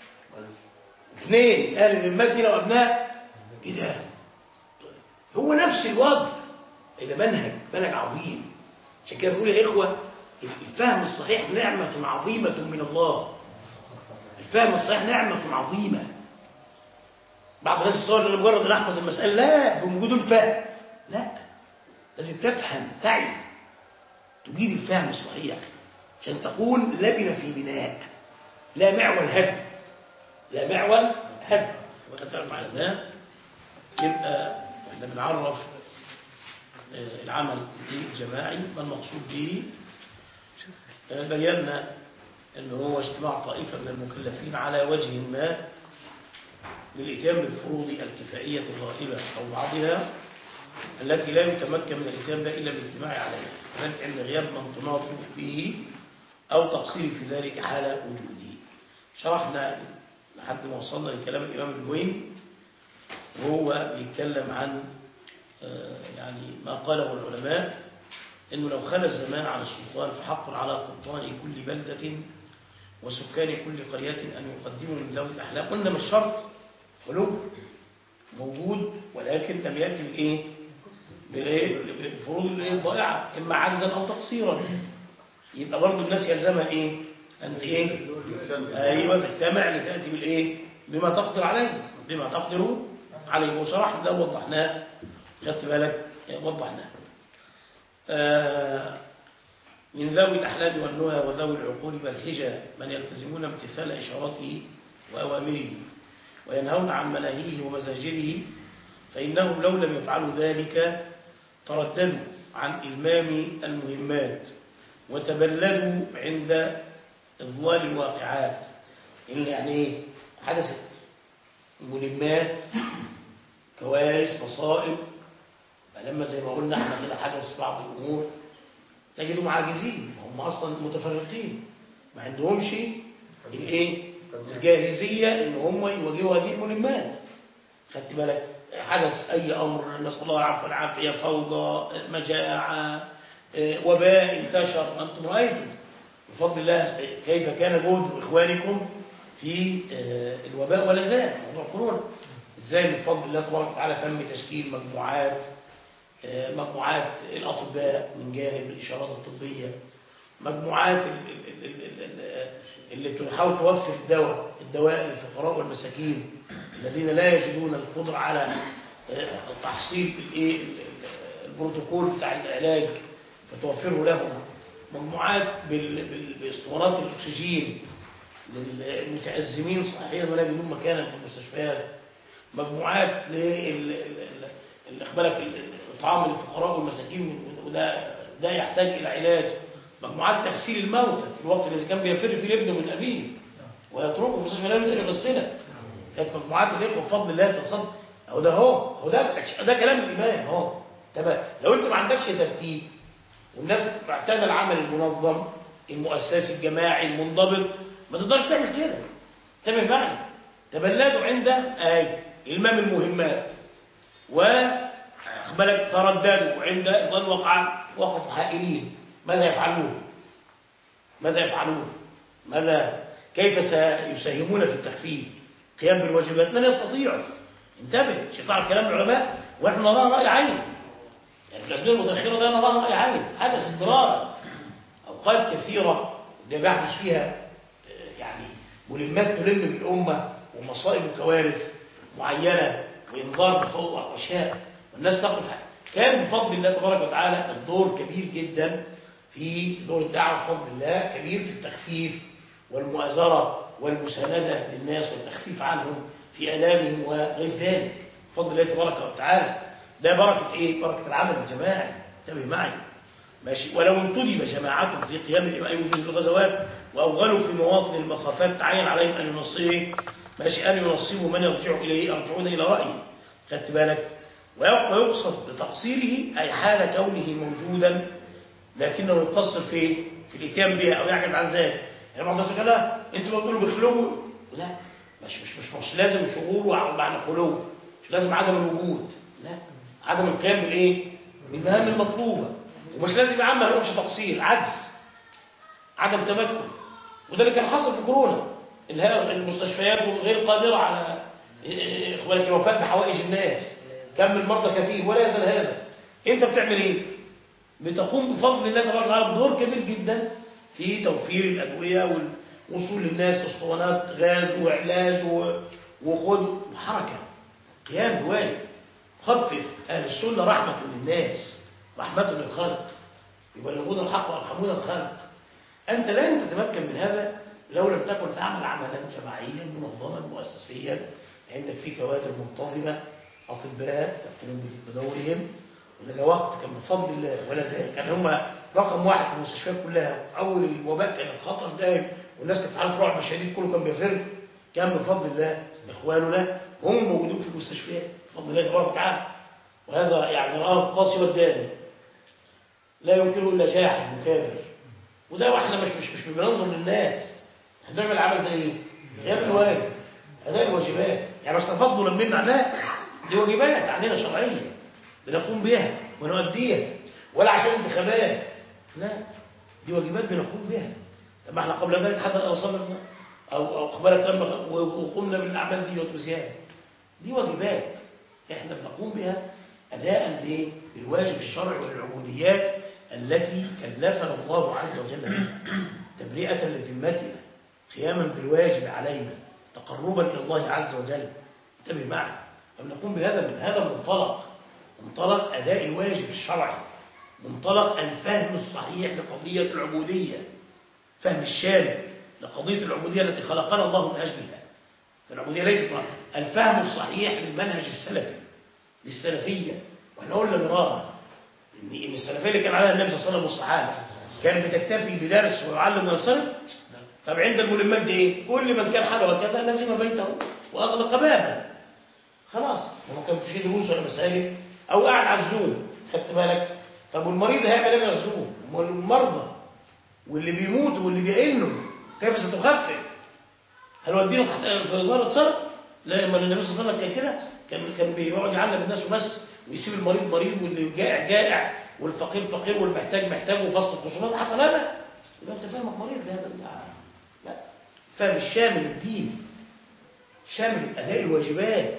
اثنين من اهل ذمتنا وابناء ايه ده هو نفس الوضع ده منهج منهج عظيم عشان كده بنقول يا اخوه الفهم الصحيح نعمه عظيمه من الله الفهم الصحيح نعمه عظيمه بعض الناس يتصور ان مجرد ان احفظ المساله لا بوجود الفهم لا لازم تفهم تعي تجيد الفهم الصحيح عشان تكون لبنه في بناء لا معول هدم لا معول هدم وقد معنى ذا يبقى احنا بنعرف آه، العمل الجماعي ما المقصود به آه، بينا ان هو اجتماع طائفه من المكلفين على وجه ما للإتيان بالفروض الكفائية الغائبة أو بعضها التي لا يتمكن من الإتيان بها إلا بالاجتماع عليها ذلك عند غياب من تناط فيه أو تقصير في ذلك حال وجوده شرحنا لحد ما وصلنا لكلام الإمام الجويني وهو بيتكلم عن آه، يعني ما قاله العلماء انه لو خلى الزمان عن السلطان فحق على سلطان كل بلدة وسكان كل قرية أن يقدموا من ذوي الأحلام قلنا مش شرط خلو موجود ولكن لم يأتي بالإيه؟ بالإيه؟ بالفروض الإيه؟ الضائعة إما عجزا أو تقصيرا يبقى برضه الناس يلزمها إيه؟ أنت إيه؟ أيوه تجتمع لتأتي بالإيه؟ بما تقدر عليه بما تقدر عليه وشرحنا ده ووضحناه خدت بالك وضحناه آه من ذوي الأحلام والنهى وذوي العقول والحجى من يلتزمون امتثال إشارته وأوامره وينهون عن مناهيه ومزاجره فإنهم لو لم يفعلوا ذلك ترددوا عن إلمام المهمات وتبلدوا عند إضلال الواقعات اللي يعني إيه؟ حدثت ملمات كوارث مصائب فلما زي ما قلنا احنا كده حدث بعض الأمور تجدهم عاجزين هم أصلا متفرقين ما عندهمش الايه الجاهزية ان هم يواجهوا هذه الملمات خدت بالك حدث اي امر نسال الله العفو والعافيه فوضى مجاعه آه، وباء انتشر انتم رايتم بفضل الله كيف كان جهد اخوانكم في آه، الوباء ولا زال موضوع كورونا ازاي بفضل الله تبارك وتعالى تم تشكيل مجموعات آه، مجموعات الاطباء من جانب الاشارات الطبيه مجموعات ال- ال- ال- ال- ال- اللي تحاول توفر الدواء الدواء للفقراء والمساكين الذين لا يجدون القدرة على آه، تحصيل الايه ال- ال- البروتوكول بتاع العلاج فتوفره لهم مجموعات بال- بال- باسطوانات الاكسجين للمتأزمين صحيا ولا يجدون مكانا في المستشفيات مجموعات لإخبارك الإطعام للفقراء والمساكين وده ده يحتاج إلى علاج مجموعات تغسيل الموتى في الوقت الذي كان بيفر فيه الابن من أبيه ويتركه في المستشفى لا يريد أن يغسله كانت مجموعات الإخوة بفضل الله تصدق أهو ده هو هو ده ده كلام الإمام أهو تمام لو أنت ما عندكش ترتيب والناس معتاده العمل المنظم المؤسسي الجماعي المنضبط ما تقدرش تعمل كده انتبه معي تبلدوا عند اي المام المهمات وأخبرك ترددوا عند ظن وقع وقفوا حائلين ماذا يفعلون ماذا يفعلون ماذا كيف سيساهمون في التخفيف قيام بالواجبات لن يستطيعوا انتبه مش تعرف كلام العلماء واحنا نراها راي عين يعني في الأسبوع المتأخرة ده نراها رأي عين حدث اضطرارا أوقات كثيرة ده بيحدث فيها آه، يعني ملمات تلم بالأمة ومصائب وكوارث معينة وإنذار بفوق وأشياء والناس تقف كان بفضل الله تبارك وتعالى الدور كبير جدا في دور الدعوة بفضل الله كبير في التخفيف والمؤازرة والمساندة للناس والتخفيف عنهم في آلامهم وغير ذلك بفضل الله تبارك وتعالى ده بركة ايه بركة العمل الجماعي انتبه معي ماشي ولو انتدب جماعتهم في قيام الإمام في الغزوات وأوغلوا في مواطن المخافات تعين عليهم أن ينصبوا ماشي أن ينصبوا من يرجع إليه يرجعون إلى رأيه خدت بالك ويقصد بتقصيره أي حال كونه موجودا لكنه يقصر في في الاتيان بها أو يعجز عن ذلك يعني بعض الناس قال لا انتوا بتقولوا بخلو لا مش مش مش, مش لازم شغور معنى خلو مش لازم عدم الوجود لا عدم القيام بالايه بالمهام المطلوبه ومش لازم يا عم ما نقولش تقصير عجز عدم تمكن وده اللي كان حصل في كورونا اللي هي المستشفيات غير قادره على اخبارك الوفاء بحوائج الناس كم من مرضى كثير ولا يزال هذا انت بتعمل ايه بتقوم بفضل الله تبارك وتعالى بدور كبير جدا في توفير الادويه والوصول للناس اسطوانات غاز وعلاج و- وخد وحركه قيام بواجب خفف أهل السنة رحمة للناس رحمة للخلق يبلغون الحق ويرحمون الخلق أنت لن تتمكن من هذا لو لم تكن تعمل عملا جماعيا منظما مؤسسيا عندك في كوادر منتظمة أطباء تقوم بدورهم وده وقت كان بفضل الله ولا زال كان هم رقم واحد في المستشفيات كلها أول الوباء كان الخطر دائم والناس كانت عارف رعب شديد كله كان بيفر كان بفضل الله إخواننا هم موجودين في المستشفيات بفضل الله تبارك وتعالى وهذا يعني رآه القاسي والداني لا ينكره إلا جاحد مكابر وده واحنا مش مش مش بننظر للناس هنعمل العمل ده ايه؟ قيام الواجب أداء الواجبات يعني مش تفضلا منا لا دي واجبات علينا شرعية بنقوم بها ونؤديها ولا عشان انتخابات لا دي واجبات بنقوم بها طب ما احنا قبل ذلك حتى وصلنا او او اخبارك لما وقمنا بالاعمال دي وزياده دي واجبات احنا بنقوم بها اداء للواجب الشرعي والعبوديات التي كلفنا الله عز وجل بها تبرئه لذمتنا قياما بالواجب علينا تقربا الى الله عز وجل انتبه معي فبنقوم بهذا من هذا المنطلق منطلق اداء الواجب الشرعي منطلق الفهم الصحيح لقضيه العبوديه فهم الشامل لقضيه العبوديه التي خلقنا الله من اجلها فالعبوديه ليست الفهم الصحيح للمنهج السلفي للسلفيه واحنا قلنا مرارا ان ان السلفيه اللي كان عليها النبي صلى الله عليه وسلم والصحابه كانت بتكتفي بدرس ويعلم ويصرف طب عند الملمات دي ايه؟ كل من كان حاله وكذا لزم بيته واغلق بابه خلاص ما كان في دروس ولا مسالك او قاعد على الزوم خدت بالك طب والمريض هيعمل ايه من الزوم والمرضى واللي بيموتوا واللي بيئنوا كيف ستخفف هل هو الدين في إدارة سنة؟ لا اما النبي صلى الله عليه وسلم كان كده كان كان بيقعد يعلم الناس وبس ويسيب المريض مريض واللي جائع جائع والفقير فقير والمحتاج محتاج وفصل الخصومات حصل هذا يبقى انت فاهمك مريض ده هذا لا فاهم الشامل الدين شامل اداء الواجبات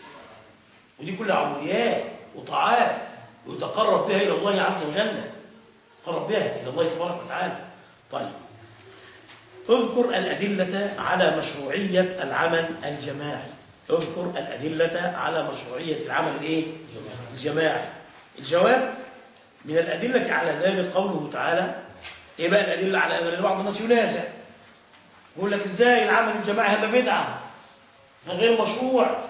ودي كلها عبوديات وطاعات ويتقرب بها الى الله عز وجل يتقرب بها الى الله تبارك وتعالى طيب اذكر الأدلة على مشروعية العمل الجماعي اذكر الأدلة على مشروعية العمل الايه الجماعي الجواب من الأدلة على ذلك قوله تعالى ايه بقى الأدلة على أن بعض الناس ينازع يقول لك ازاي العمل الجماعي هذا بدعة ده غير مشروع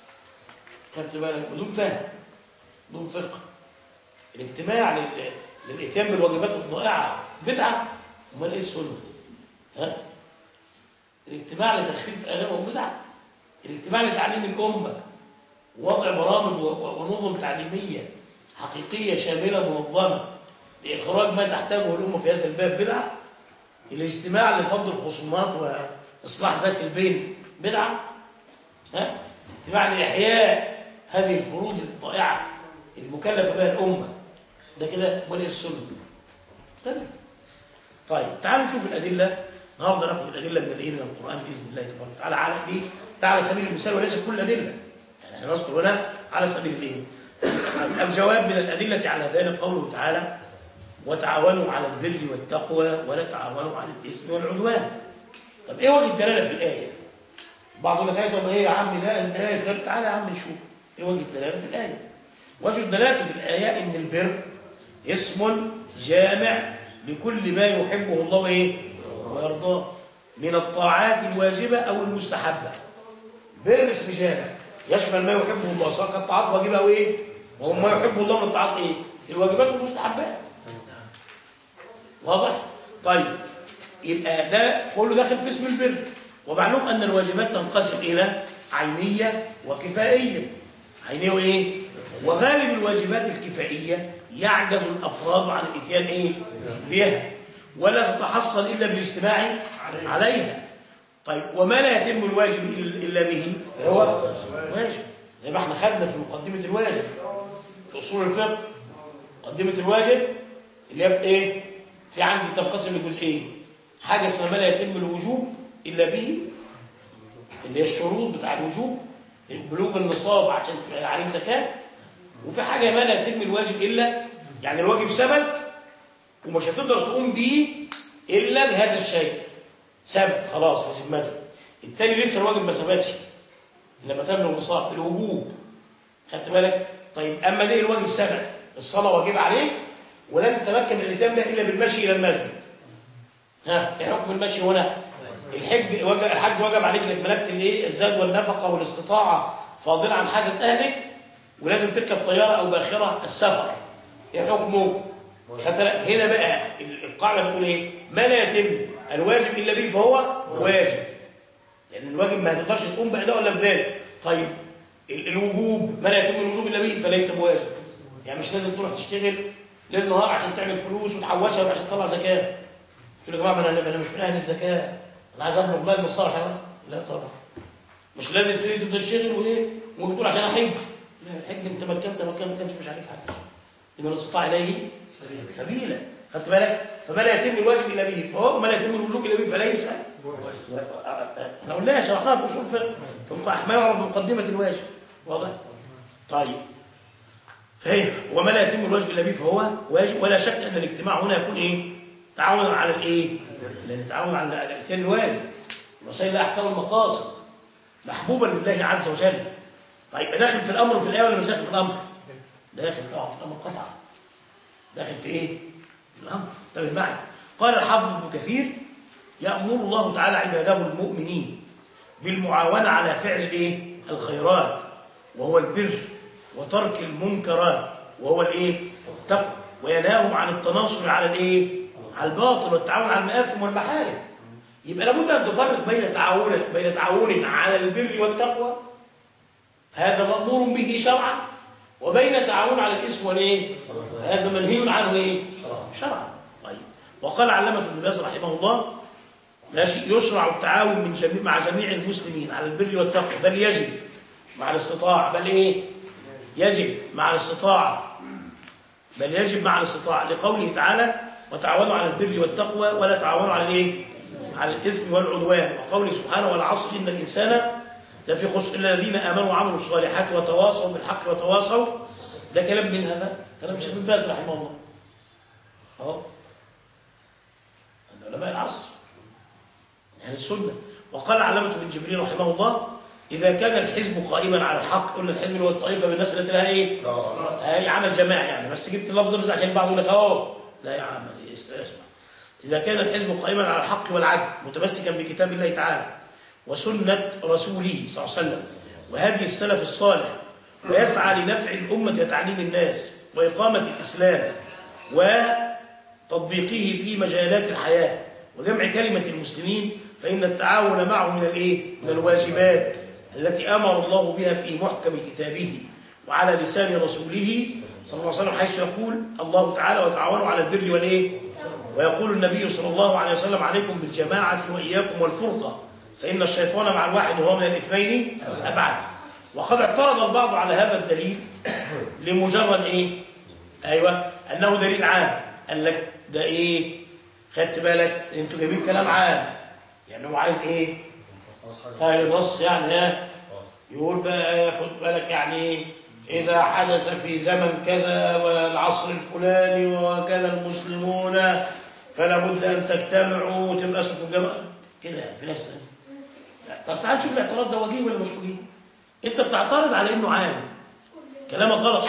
خدت بالك بدون فهم بدون فقه الاجتماع لل- للاتيان بالواجبات الضائعة بدعة امال ايه السنة ها الاجتماع لتخفيف آلام وبدع الاجتماع لتعليم الأمة ووضع برامج و- و- ونظم تعليمية حقيقية شاملة منظمة لإخراج ما تحتاجه الأمة في هذا الباب بدعة الاجتماع لفض الخصومات وإصلاح ذات البين بدعة ها اجتماع لإحياء هذه الفروض الضائعة المكلفة بها الأمة ده كده ولي السنة تمام طيب تعالوا نشوف الأدلة النهارده ناخد الأدلة من الإيه من القرآن بإذن الله تبارك وتعالى على إيه؟ تعالى سبيل المثال وليس كل الأدلة يعني احنا نذكر هنا على سبيل الإيه؟ الجواب من الأدلة على ذلك قوله تعالى وتعاونوا على البر والتقوى ولا تعاونوا على الإثم والعدوان طب إيه وجه الدلالة في الآية؟ بعض يقول لك طب إيه يا عم ده الآية غير تعالى يا عم نشوف إيه وجه الدلالة في الآية؟ وجه الدلالة في الآية إن البر اسم جامع لكل ما يحبه الله إيه؟ ويرضاه من الطاعات الواجبة أو المستحبة بر اسم جامع يشمل ما يحبه الله سواء كانت طاعات واجبة أو إيه وهو ما يحبه الله من الطاعات إيه الواجبات والمستحبات واضح طيب يبقى ده كله داخل في اسم البر ومعلوم أن الواجبات تنقسم إلى عينية وكفائية عينية وإيه وغالب الواجبات الكفائية يعجز الأفراد عن الاتيان إيه بها ولا تتحصل إلا بالاجتماع عليها طيب وما لا يتم الواجب إلا به هو واجب زي ما احنا خدنا في مقدمة الواجب في أصول الفقه مقدمة الواجب اللي هي في إيه في عندي تنقسم لجزئين حاجة اسمها ما لا يتم الوجوب إلا به اللي هي الشروط بتاع الوجوب بلوغ النصاب عشان تبقى عليه زكاة وفي حاجة ما لا يتم الواجب إلا يعني الواجب ثبت ومش هتقدر تقوم به إلا بهذا الشيء ثبت خلاص في ذمتك التاني لسه الواجب ما ثبتش لما تبلغ النصاب الوجوب خدت بالك طيب أما ده الواجب ثبت الصلاة واجب عليك ولن تتمكن من الاتيان بها إلا بالمشي إلى المسجد ها ايه حكم المشي هنا الحج وجب الحج وجب عليك انك ملكت الايه الزاد والنفقه والاستطاعه فاضله عن حاجه اهلك ولازم تركب طياره او باخره السفر ايه حكمه خدت بالك؟ هنا بقى القاعده بتقول ايه ما لا يتم الواجب الا به فهو واجب لان الواجب ما هتقدرش تقوم بأداء ولا بذلك طيب ال- الوجوب ما لا يتم الوجوب الا به فليس بواجب يعني مش لازم تروح تشتغل ليل نهار عشان تعمل فلوس وتحوشها عشان تطلع زكاه تقول يا جماعه ما انا انا مش من اهل الزكاه انا عايز ابلغ مال الصالح لا طبعا مش لازم تيجي تشتغل وايه وبتقول عشان احج لا الحج انت مكنت مكان ما كانش مش عليك حاجه لمن استطاع اليه سبيلا خدت بالك فما لا يتم الواجب الا به فهو ما لا يتم الوجوب الا به فليس احنا قلناها شرحناها في اصول الفقه ثم ما يعرف بمقدمه الواجب واضح طيب فهي وما لا يتم الواجب الا به فهو واجب ولا شك ان الاجتماع هنا يكون ايه تعاون على الايه لان التعاون على الاتيان الواجب وسائل احكام المقاصد محبوبا لله عز وجل طيب داخل في الامر في الايه ولا مش داخل في الامر داخل طبعا في الامر قطعا داخل في ايه في الامر انتبه معي قال الحافظ ابن كثير يامر الله تعالى عباده المؤمنين بالمعاونه على فعل الايه الخيرات وهو البر وترك المنكرات وهو الايه التقوى وينهاهم عن التناصر على الايه على الباطل والتعاون على المآثم والمحارم يبقى لابد ان تفرق بين تعاون بين تعاون على البر والتقوى هذا مأمور به شرعا وبين تعاون على الاسم والايه هذا منهي عنه ايه شرعا طيب وقال علامة ابن باز رحمه الله ماشي يشرع التعاون من جميع مع جميع المسلمين على البر والتقوى بل يجب مع الاستطاعة بل ايه يجب مع الاستطاعة بل يجب مع الاستطاعة لقوله تعالى وتعاونوا على البر والتقوى ولا تعاونوا على الايه على الاثم والعدوان وقوله سبحانه والعصر ان الانسان لفي خسر الا الذين امنوا وعملوا الصالحات وتواصوا بالحق وتواصوا ده كلام من هذا كلام الشيخ بن باز رحمه الله اهو هذا علماء العصر يعني السنة وقال علامة بن جبريل رحمه الله إذا كان الحزب قائما على الحق قلنا الحزب اللي هو الطائفة من الناس اللي لها إيه؟ هي عمل جماعي يعني بس جبت اللفظ بس عشان بعض يقول لك أهو لا يا عم اسمع إذا كان الحزب قائما على الحق والعدل متمسكا بكتاب الله تعالى وسنة رسوله صلى الله عليه وسلم وهدي السلف الصالح ويسعى لنفع الأمة وتعليم الناس وإقامة الإسلام وتطبيقه في مجالات الحياة وجمع كلمة المسلمين فإن التعاون معه من الإيه؟ من الواجبات التي أمر الله بها في محكم كتابه وعلى لسان رسوله صلى الله عليه وسلم حيث يقول الله تعالى وتعاونوا على البر والإيه؟ ويقول النبي صلى الله عليه وسلم عليكم بالجماعة وإياكم والفرقة فإن الشيطان مع الواحد وهو من الاثنين أبعد وقد اعترض البعض على هذا الدليل لمجرد إيه؟ أيوة أنه دليل عام قال لك ده إيه؟ خدت بالك انتوا جايبين كلام عام يعني هو عايز ايه هاي نص يعني ها يقول بقى خد بالك يعني اذا حدث في زمن كذا والعصر الفلاني وكذا المسلمون فلا بد ان تجتمعوا وتبقى اسمكم جماعه كده يعني في ناس طب تعال شوف الاعتراض ده وجيه ولا مش وجيه انت بتعترض على انه عام كلامك غلط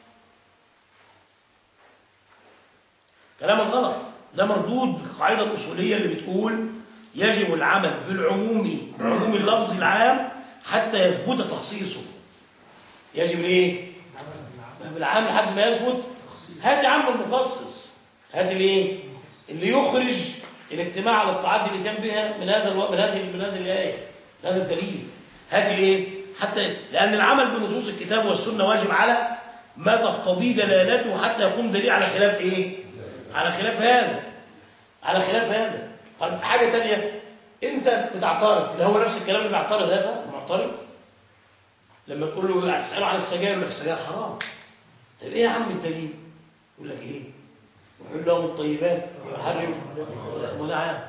كلامك غلط ده مردود بالقاعدة الأصولية اللي بتقول يجب العمل بالعموم بعموم اللفظ العام حتى يثبت تخصيصه يجب الايه بالعام لحد ما يثبت هات يا عم المخصص هات الايه اللي يخرج الاجتماع على الطاعات اللي تم بها من هذا الو... من هذه من هذه الايه من هذا الدليل هات الايه حتى لان العمل بنصوص الكتاب والسنه واجب على ما تقتضيه دلالته حتى يقوم دليل على خلاف ايه على خلاف هذا على خلاف هذا طب حاجة تانية انت بتعترض اللي هو نفس الكلام اللي بيعترض هذا معترض لما تقول له تسأله عن السجاير يقول لك السجاير حرام طب ايه يا عم الدليل يقول لك ايه وحل لهم الطيبات ويحرم وده عام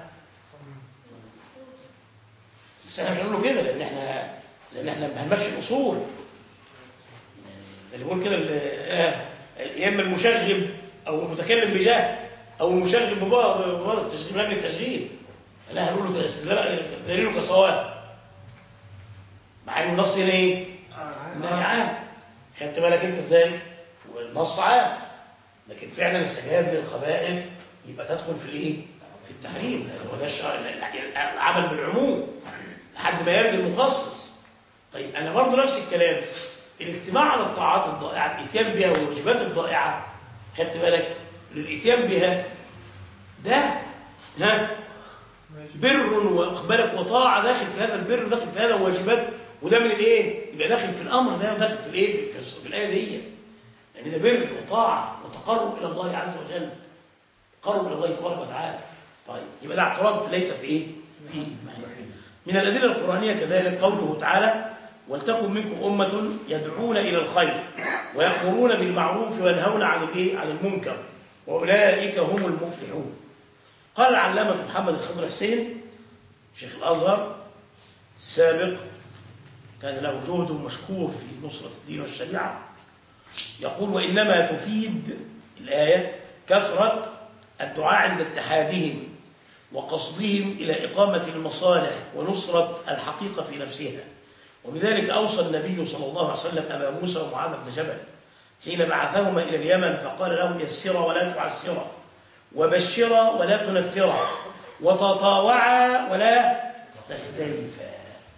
بس احنا مش هنقول له كده لان احنا لان احنا هنمشي الاصول اللي بيقول كده يا اما المشغب او المتكلم بجهل او المشغل ببعض التشغيل من التشغيل لا هنقول له دليله كصواب مع ان النص هنا ايه؟ نهي عام خدت بالك انت ازاي؟ والنص عام لكن فعلا السجاير من الخبائث يبقى تدخل في الايه؟ في التحريم هو ده العمل بالعموم لحد ما يرد المخصص طيب انا برضه نفس الكلام الاجتماع على الطاعات الضائعه الاتيان بها والواجبات الضائعه خدت بالك للاتيان بها ده ها بر واقبالك وطاعه داخل في هذا البر داخل في هذا الواجبات وده من الايه يبقى داخل في الامر ده وداخل في الايه في الايه دي يعني ده بر وطاعه وتقرب الى الله عز وجل تقرب الى الله تبارك وتعالى طيب يبقى ده اعتراض ليس في ايه في من الادله القرانيه كذلك قوله تعالى ولتكن منكم أمة يدعون إلى الخير ويأمرون بالمعروف وينهون عن الايه عن المنكر وأولئك هم المفلحون قال العلامة محمد الخضر حسين شيخ الأزهر السابق كان له جهد مشكور في نصرة الدين والشريعة يقول وإنما تفيد الآية كثرة الدعاء عند اتحادهم وقصدهم إلى إقامة المصالح ونصرة الحقيقة في نفسها وبذلك أوصى النبي صلى الله عليه وسلم أبا موسى ومعاذ بن جبل حين بعثهما إلى اليمن فقال لهم يسرا ولا تعسرا وبشرا ولا تنفرا وتطاوعا ولا تختلفا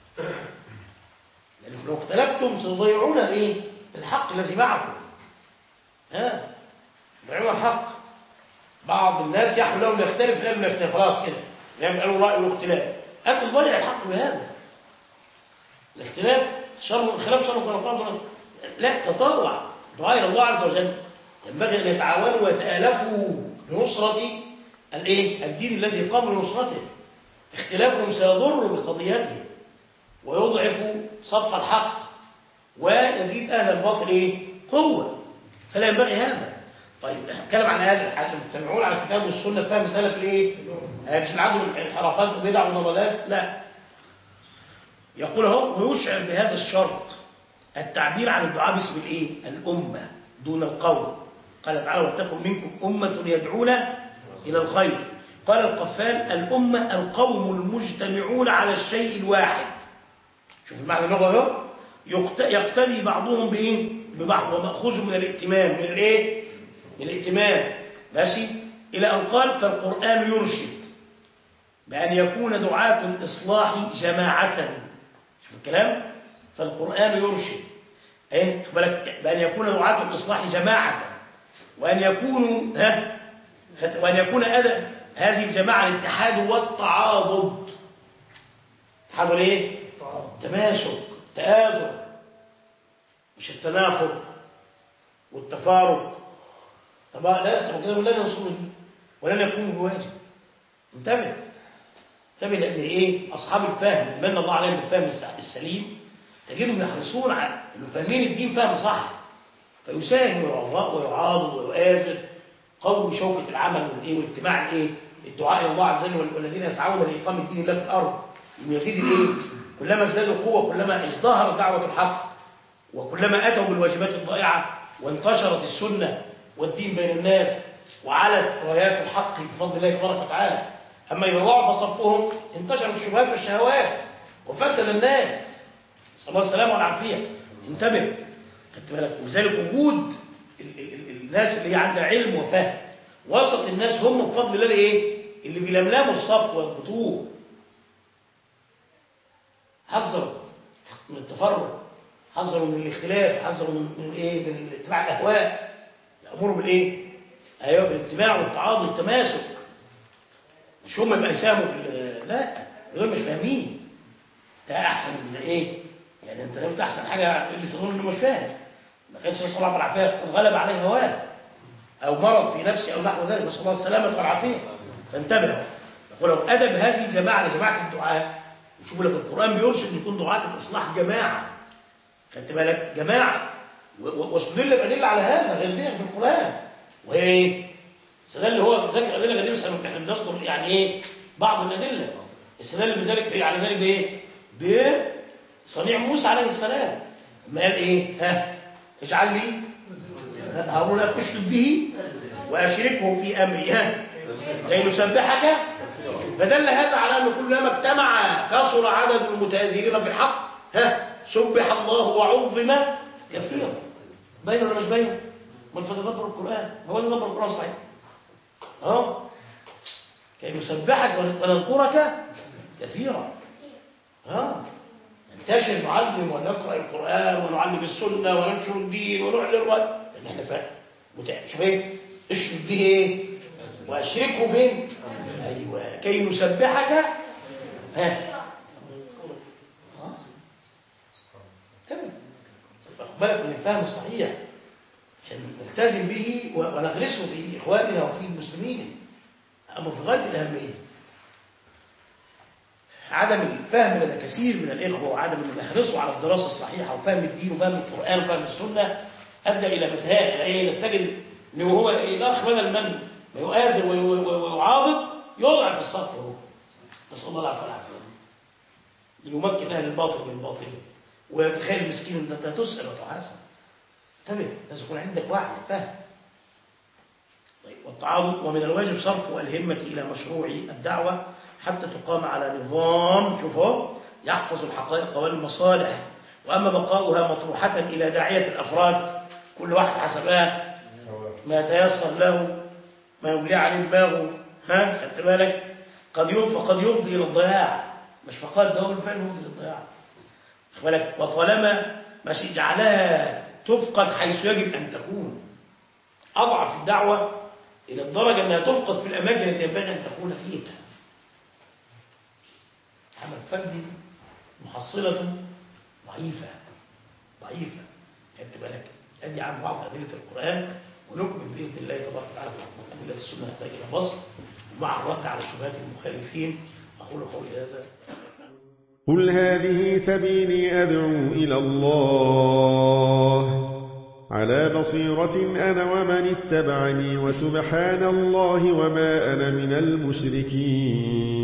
لأنكم لو اختلفتم ستضيعون الايه؟ الحق الذي معكم ها تضيعون الحق بعض الناس يحلو لهم يختلف لم يختلف خلاص كده لم قالوا رأي واختلاف أنت تضيع الحق بهذا الاختلاف شر الخلاف شر كما لا تطوع دعاء الى الله عز وجل ينبغي ان يتعاونوا ويتالفوا لنصره الايه الدين الذي قام لنصرته اختلافهم سيضر بقضيته ويضعف صف الحق ويزيد أهل الباطل إيه؟ قوة فلا ينبغي هذا طيب احنا بنتكلم عن هذا الحال المجتمعون على الكتاب والسنة فهم سلف الايه؟ آه، مش العدو انحرافات وبدع وضلالات لا يقول اهو ويشعر بهذا الشرط التعبير عن الدعاء باسم الايه؟ الأمة دون القوم قال تعالى ولتكن منكم أمة يدعون إلى الخير قال القفال الأمة القوم المجتمعون على الشيء الواحد شوف المعنى اللغة اهو يقت- يقتدي بعضهم بإيه؟ ببعض ومأخوذ من الائتمام من الإيه؟ من الائتمام ماشي إلى أن قال فالقرآن يرشد بأن يكون دعاة الإصلاح جماعة شوف الكلام فالقرآن يرشد أي خد بالك بأن يكون دعاة الإصلاح جماعة وأن يكونوا ها خد- وأن يكون أدى هذه الجماعة الاتحاد والتعاضد اتحاد الايه؟ تماسك تآزر مش التنافر والتفارق طبعا لا طب كده لن يوصلوا دي ولن يقوموا بواجب انتبه انتبه لان ايه اصحاب الفهم من الله عليهم بالفهم الس- السليم تجدهم يحرصون على انه فاهمين الدين فهم صح فيساهم ويعض- ويعاضد ويؤازر قوي شوكة العمل والايه واجتماع الايه الدعاء الى الله عز وجل والذين يسعون لاقام الدين الله في الارض إن يزيد الايه كلما ازدادوا قوه كلما ازدهرت دعوه الحق وكلما اتوا بالواجبات الضائعه وانتشرت السنه والدين بين الناس وعلت رايات الحق بفضل الله تبارك وتعالى اما اذا ضعف صفهم انتشرت الشبهات والشهوات وفسد الناس نسال الله السلامه والعافيه انتبه خدت بالك ولذلك وجود ال- ال- ال- الناس اللي هي عندها علم وفهم وسط الناس هم بفضل الله ايه اللي بيلملموا الصف ويربطوه حذروا من التفرق حذروا من الاختلاف حذروا من من ايه من اتباع الاهواء يامروا بالايه ايوه بالاتباع والتعاضد والتماسك مش هم يبقى يساهموا في ال- لا دول مش فاهمين ده احسن من ايه يعني انت قلت احسن حاجه اللي تظن انه مش فاهم ما كانش نسال الله العافيه قد غلب عليه هواه او مرض في نفسه او نحو ذلك نسال الله السلامه والعافيه فانتبهوا ولو ادب هذه الجماعه لجماعه الدعاء شوفوا لك القران بيرشد يكون دعاة الاصلاح جماعه خدت بالك جماعه و- و- واستدل بادله على هذا غير دي في القران وهي ايه؟ استدل هو بذلك الادله غير مثلا احنا بنذكر يعني ايه بعض الادله استدل بذلك على ذلك بايه؟ بصنيع موسى عليه السلام ما قال ايه؟ ها اجعل لي هارون اشرك به واشركه في امري ها كي نسبحك فدل هذا على ان كلما اجتمع كثر عدد المتآزرين في الحق ها سبح الله وعظم كثيرا باين ولا مش باين؟ من فتدبر القران هو تدبر القران صحيح اه كي نسبحك ونذكرك كثيرا ها ننتشر نعلم ونقرا القران ونعلم السنه وننشر الدين ونعلن الرد لان احنا فاهم متع- شوف ايه اشرك به ايه واشركه فين ايوه كي نسبحك ها ها؟ تمام خد بالك من الفهم الصحيح عشان نلتزم به و- ونغرسه في اخواننا وفي المسلمين امر في غايه الاهميه عدم الفهم لدى كثير من الإخوة وعدم أن يحرصوا على الدراسة الصحيحة وفهم الدين وفهم القرآن وفهم السنة أدى إلى مثال أي تجد أنه هو الأخ بدل من ما يؤازر وي- وي- وي- ويعاضد يضعف الصف هو نسأل الله العافية والعافية ليمكن أهل الباطل من الباطل ويتخيل المسكين أن أنت تسأل وتحاسب انتبه لازم يكون عندك وعي فهم طيب والتعاضد ومن الواجب صرف الهمة إلى مشروع الدعوة حتى تقام على نظام شوفوا يحفظ الحقائق والمصالح وأما بقاؤها مطروحة إلى داعية الأفراد كل واحد حسب آه ما يتيسر له ما يملي عليه دماغه ها خدت بالك قد يفضي قد يفضي إلى الضياع مش فقط ده هو الفعل يفضي للضياع خد بالك وطالما مش جعلها تفقد حيث يجب أن تكون أضعف الدعوة إلى الدرجة أنها تفقد في الأماكن التي ينبغي أن تكون فيها عمل فردي محصلة ضعيفة ضعيفة خدت بالك ادي عن بعض أدلة القرآن ونكمل بإذن الله تبارك وتعالى في أدلة السنة إلى بسط مع الرد على شبهات المخالفين أقول قولي هذا قل هذه سبيلي أدعو إلى الله على بصيرة أنا ومن اتبعني وسبحان الله وما أنا من المشركين